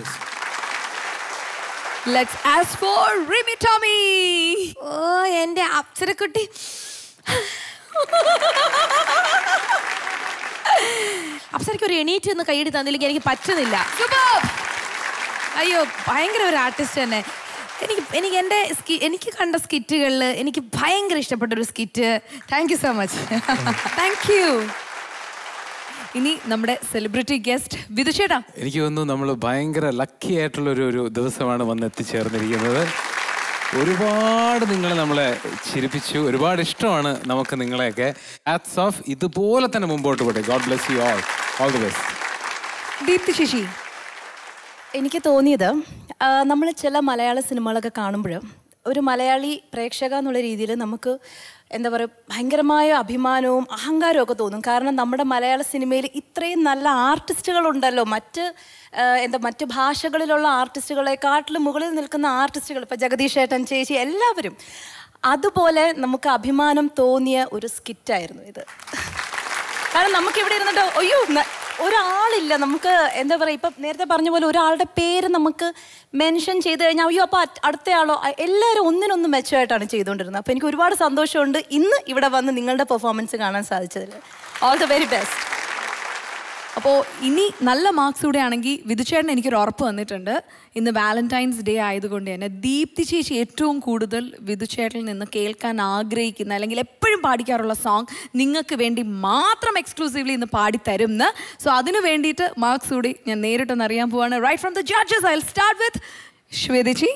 let's ask for Rimi Tomy ഓ എന്റെ അപ്സരക്കുട്ടി അപ്സരയ്ക്ക് ഒരു എണീറ്റ് ഒന്ന് കൈയ്യടി തന്നില്ലെങ്കിൽ എനിക്ക് പറ്റുന്നില്ല അയ്യോ ഭയങ്കര ഒരു ആർട്ടിസ്റ്റ് തന്നെ എനിക്ക് എനിക്ക് എൻ്റെ സ്കി എനിക്ക് കണ്ട സ്കിറ്റുകളിൽ എനിക്ക് ഭയങ്കര ഇഷ്ടപ്പെട്ട ഒരു skit thank you so much thank you ഇനി നമ്മുടെ സെലിബ്രിറ്റി ഗസ്റ്റ് വിദുഷേട്ടാ എനിക്ക് തോന്നുന്നു നമ്മൾ ഭയങ്കര ലക്കി ആയിട്ടുള്ള ഒരു ഒരു ദിവസമാണ് വന്ന് എത്തിച്ചേർന്നിരിക്കുന്നത് ഒരുപാട് നിങ്ങൾ നമ്മളെ ചിരിപ്പിച്ചു ഒരുപാട് ഇഷ്ടമാണ് നമുക്ക് നിങ്ങളെയൊക്കെ ആറ്റ്സ് ഓഫ് ഇതുപോലെ തന്നെ മുമ്പോട്ട് പോട്ടെ God bless you all all the best Deepthi Sasi എനിക്ക് തോന്നിയത് നമ്മൾ ചില മലയാള സിനിമകളൊക്കെ കാണുമ്പോൾ ഒരു മലയാളി പ്രേക്ഷക എന്നുള്ള രീതിയിൽ നമുക്ക് എന്താ പറയുക ഭയങ്കരമായ അഭിമാനവും അഹങ്കാരവും ഒക്കെ തോന്നും കാരണം നമ്മുടെ മലയാള സിനിമയിൽ ഇത്രയും നല്ല ആർട്ടിസ്റ്റുകളുണ്ടല്ലോ മറ്റ് ആ, എന്താ മറ്റ് ഭാഷകളിലുള്ള ആർട്ടിസ്റ്റുകളെക്കാട്ടിലും മുകളിൽ നിൽക്കുന്ന ആർട്ടിസ്റ്റുകൾ ഇപ്പോൾ ജഗദീഷ് ഏട്ടൻ ചേച്ചി എല്ലാവരും അതുപോലെ നമുക്ക് അഭിമാനം തോന്നിയ ഒരു സ്കിറ്റായിരുന്നു ഇത് കാരണം നമുക്ക് ഇവിടെ ഇരുന്നിട്ട് അയ്യോ ന- ഒരാളില്ല നമുക്ക് എന്താ പറയുക ഇപ്പം നേരത്തെ പറഞ്ഞ പോലെ ഒരാളുടെ പേര് നമുക്ക് മെൻഷൻ ചെയ്ത് കഴിഞ്ഞാൽ അയ്യോ അപ്പോൾ അടുത്തയാളോ അ- എല്ലാവരും ഒന്നിനൊന്ന് മെച്ചമായിട്ടാണ് ചെയ്തുകൊണ്ടിരുന്നത് അപ്പോൾ എനിക്ക് ഒരുപാട് സന്തോഷമുണ്ട് ഇന്ന് ഇവിടെ വന്ന് നിങ്ങളുടെ പെർഫോമൻസ് കാണാൻ സാധിച്ചതിൽ ഓൾ ദ വെരി ബെസ്റ്റ് അപ്പോൾ ഇനി നല്ല മാർക്സ് കൂടെ ആണെങ്കിൽ വിധുചേട്ടൻ എനിക്കൊരു ഉറപ്പ് വന്നിട്ടുണ്ട് ഇന്ന് വാലന്റൈൻസ് ഡേ ആയതുകൊണ്ട് തന്നെ ദീപ്തി ചേച്ചി ഏറ്റവും കൂടുതൽ വിധുചേട്ടനിൽ നിന്ന് കേൾക്കാൻ ആഗ്രഹിക്കുന്ന അല്ലെങ്കിൽ എപ്പോഴും പാടിക്കാറുള്ള സോങ് നിങ്ങൾക്ക് വേണ്ടി മാത്രം എക്സ്ക്ലൂസീവ്ലി ഇന്ന് പാടിത്തരും എന്ന് സോ അതിന് വേണ്ടിയിട്ട് മാർക്സ് കൂടി ഞാൻ നേരിട്ടൊന്ന് അറിയാൻ പോവാണ് right from the judges I start with ശ്വേതജി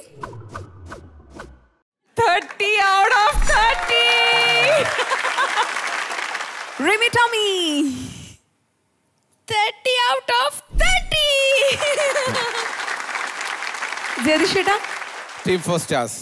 thirty out of thirty Rimi Tomy thirty out of thirty ജതിഷേട്ടാ ടീം ഫോർ സ്റ്റാർസ്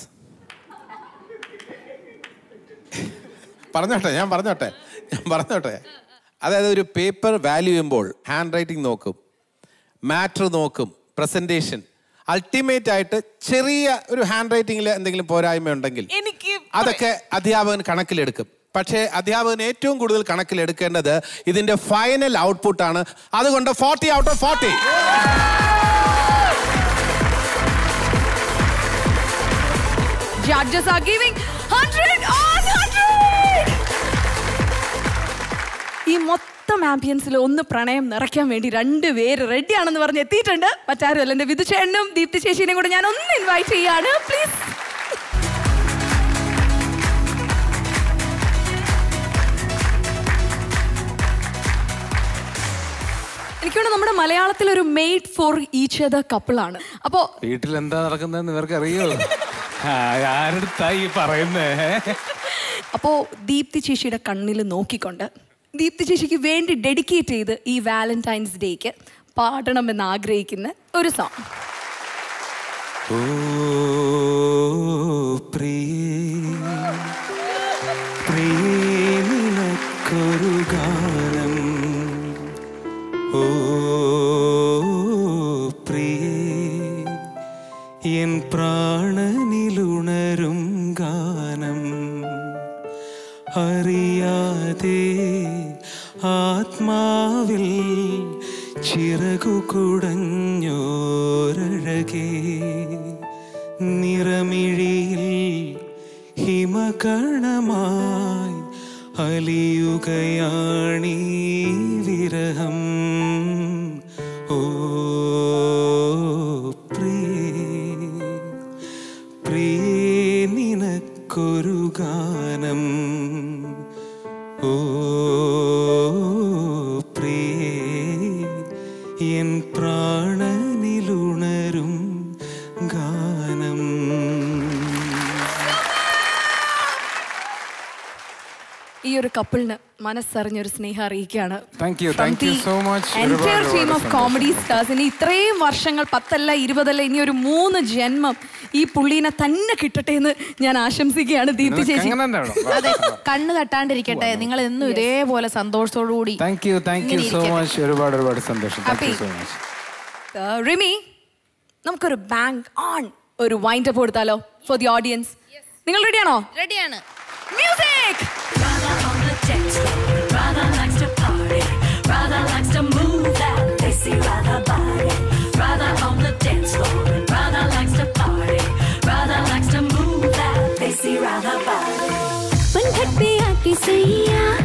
പറഞ്ഞോട്ടെ ഞാൻ പറഞ്ഞോട്ടെ ഞാൻ പറഞ്ഞോട്ടെ അതായത് ഒരു പേപ്പർ വാല്യൂ ചെയ്യുമ്പോൾ ഹാൻഡ് റൈറ്റിംഗ് നോക്കും മാറ്റർ നോക്കും പ്രസന്റേഷൻ അൾട്ടിമേറ്റ് ആയിട്ട് ചെറിയ ഒരു ഹാൻഡ് റൈറ്റിംഗിൽ എന്തെങ്കിലും പോരായ്മ ഉണ്ടെങ്കിൽ എനിക്ക് അതൊക്കെ അധ്യാപകൻ കണക്കിലെടുക്കും പക്ഷേ അധ്യാപകൻ ഏറ്റവും കൂടുതൽ കണക്കിലെടുക്കേണ്ടത് ഇതിന്റെ ഫൈനൽ ഔട്ട്പുട്ട് ആണ് അതുകൊണ്ട് forty out of forty Judges are giving 100 on 100! ഈ മൊത്തം ആംബിയൻസിൽ ഒന്ന് പ്രണയം നിറയ്ക്കാൻ വേണ്ടി രണ്ട് പേര് റെഡിയാണെന്ന് പറഞ്ഞ് എത്തിയിട്ടുണ്ട് മറ്റാരും അല്ല എൻ്റെ വിധുചേട്ടനും ദീപ്തി ചേച്ചീനെയും കൂടെ ഞാൻ ഒന്ന് ഇൻവൈറ്റ് ചെയ്യാണ് പ്ലീസ് എനിക്കാണ് നമ്മുടെ മലയാളത്തിൽ ഒരു മെയ്ഡ് ഫോർ ഈച്ച് അതർ കപ്പിളാണ് അപ്പോൾ വീട്ടിൽ എന്താ നടക്കുന്നതെന്ന് ഇവർക്ക് അറിയോ ആരെടുത്തായി പറയുന്നേ അപ്പോൾ ദീപ്തി ചേച്ചിയുടെ കണ്ണിൽ നോക്കിക്കൊണ്ട് ദീപ്തി ചേച്ചിക്ക് വേണ്ടി ഡെഡിക്കേറ്റ് ചെയ്ത് ഈ വാലന്റൈൻസ് ഡേക്ക് പാടണമെന്ന് ആഗ്രഹിക്കുന്ന ഒരു സോങ് ഓ പ്രിയേ പ്രിയേ നിനക്കൊരു ഗാനം ഓ പ്രിയേ എൻ പ്രാണനിലുണരും ഗാനം അറിയാതെ ആത്മാവിൽ ചിറകു കുടഞ്ഞോരഴകേ നിറമിഴിയിൽ ഹിമകണമായി അലിയുകയാണീ വിരഹം ഓ പ്രിയേ പ്രിയേ നിനക്കൊരു ഗാനം ഓ പ്രിയേ എൻ പ്രാണനിലുണരും ഗാനം ഈ ഒരു കപ്പിളിന് മനസ്സറിഞ്ഞൊരു സ്നേഹം അറിയിക്കുകയാണ് thank you thank you so much entire team of comedy stars ഇനി ഇത്രയും വർഷങ്ങൾ പത്തല്ല ഇരുപതല്ല ഇനി ഒരു മൂന്ന് ജന്മം ഈ പുള്ളീനെ തന്നെ കിട്ടട്ടെ എന്ന് ഞാൻ ആശംസിക്കുകയാണ് ദീപ്തി ചേച്ചി അതെ കണ്ണ് തട്ടാണ്ടിരിക്കട്ടെ നിങ്ങൾ എന്നും ഇതേപോലെ സന്തോഷത്തോടു കൂടി thank you thank you so much ഒരുപാട് ഒരുപാട് സന്തോഷം thank you so much Uh, Rimi നമുക്കൊരു ബാങ്ക് ഓൺ ഒരു വൈൻഡ് അപ്പ് കൊടുത്താലോ ഫോർ ദി ഓഡിയൻസ് നിങ്ങൾ റെഡിയാണോ റെഡിയാണ് music Brother likes to party. Brother likes to move that lacy brother body. Brother on the dance floor. Brother likes to party. Brother likes to move that lacy brother body. पंखट पे आके सैया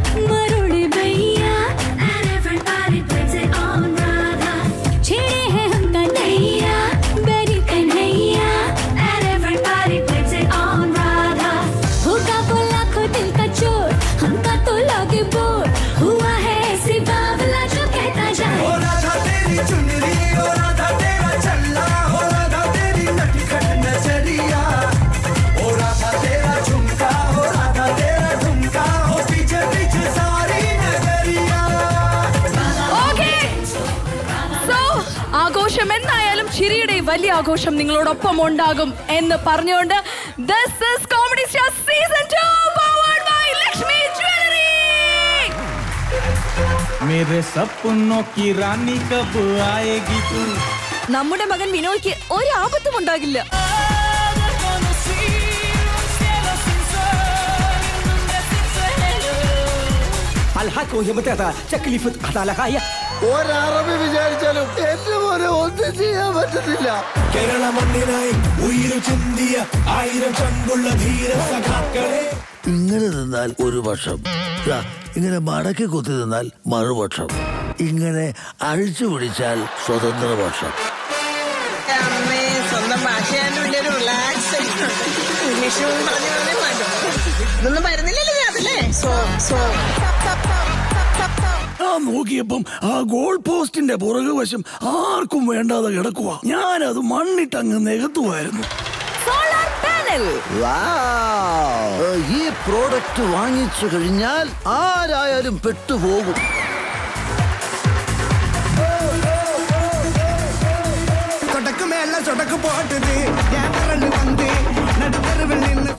എന്തായാലും ചിരിയുടെ ഈ വലിയ ആഘോഷം നിങ്ങളോടൊപ്പം ഉണ്ടാകും എന്ന് പറഞ്ഞുകൊണ്ട് this is comedy star season 2 powered by Lakshmi jewellery मेरे सपनों की रानी कब आएगी तू നമ്മുടെ മകൻ വിനോയ്ക്ക് ഒരു ആപത്തും ഉണ്ടാകില്ല ഒരറബി വിചാരിച്ചാലും എന്റെ മോനെ ഒന്നും ചെയ്യാൻ പറ്റത്തില്ല കേരള മണ്ണിനായി ഉയിരു ചിന്തിയ ആയിരം ചങ്കുള്ള ധീര സഖാക്കളെ ഇങ്ങനെ നിന്നാൽ ഒരു പക്ഷം ദാ, ഇങ്ങനെ മടക്കി കുത്തി നിന്നാൽ മറുപക്ഷം ഇങ്ങനെ അഴിച്ചു പിടിച്ചാൽ സ്വതന്ത്രപക്ഷം അമ്മേ സ്വന്തം ഭാഷയാണ്ട് വലിയൊരു റിലാക്സ് ഇംഗ്ലീഷ് പറഞ്ഞു പറഞ്ഞേ പാടും ഇതൊന്നും വരുന്നില്ലല്ലോ അതല്ലേ സോ സോ ആ നോക്കിയപ്പം ആ ഗോൾ പോസ്റ്റിന്റെ പുറകുവശം ആർക്കും വേണ്ടാതെ കിടക്കുക ഞാനത് മണ്ണിട്ടങ്ങ് നികത്തുമായിരുന്നു സോളാർ പാനൽ ഈ പ്രോഡക്റ്റ് വാങ്ങിച്ചു കഴിഞ്ഞാൽ ആരായാലും പെട്ടുപോകും சொடக்கு மேல சொடக்கு போட்டுது என்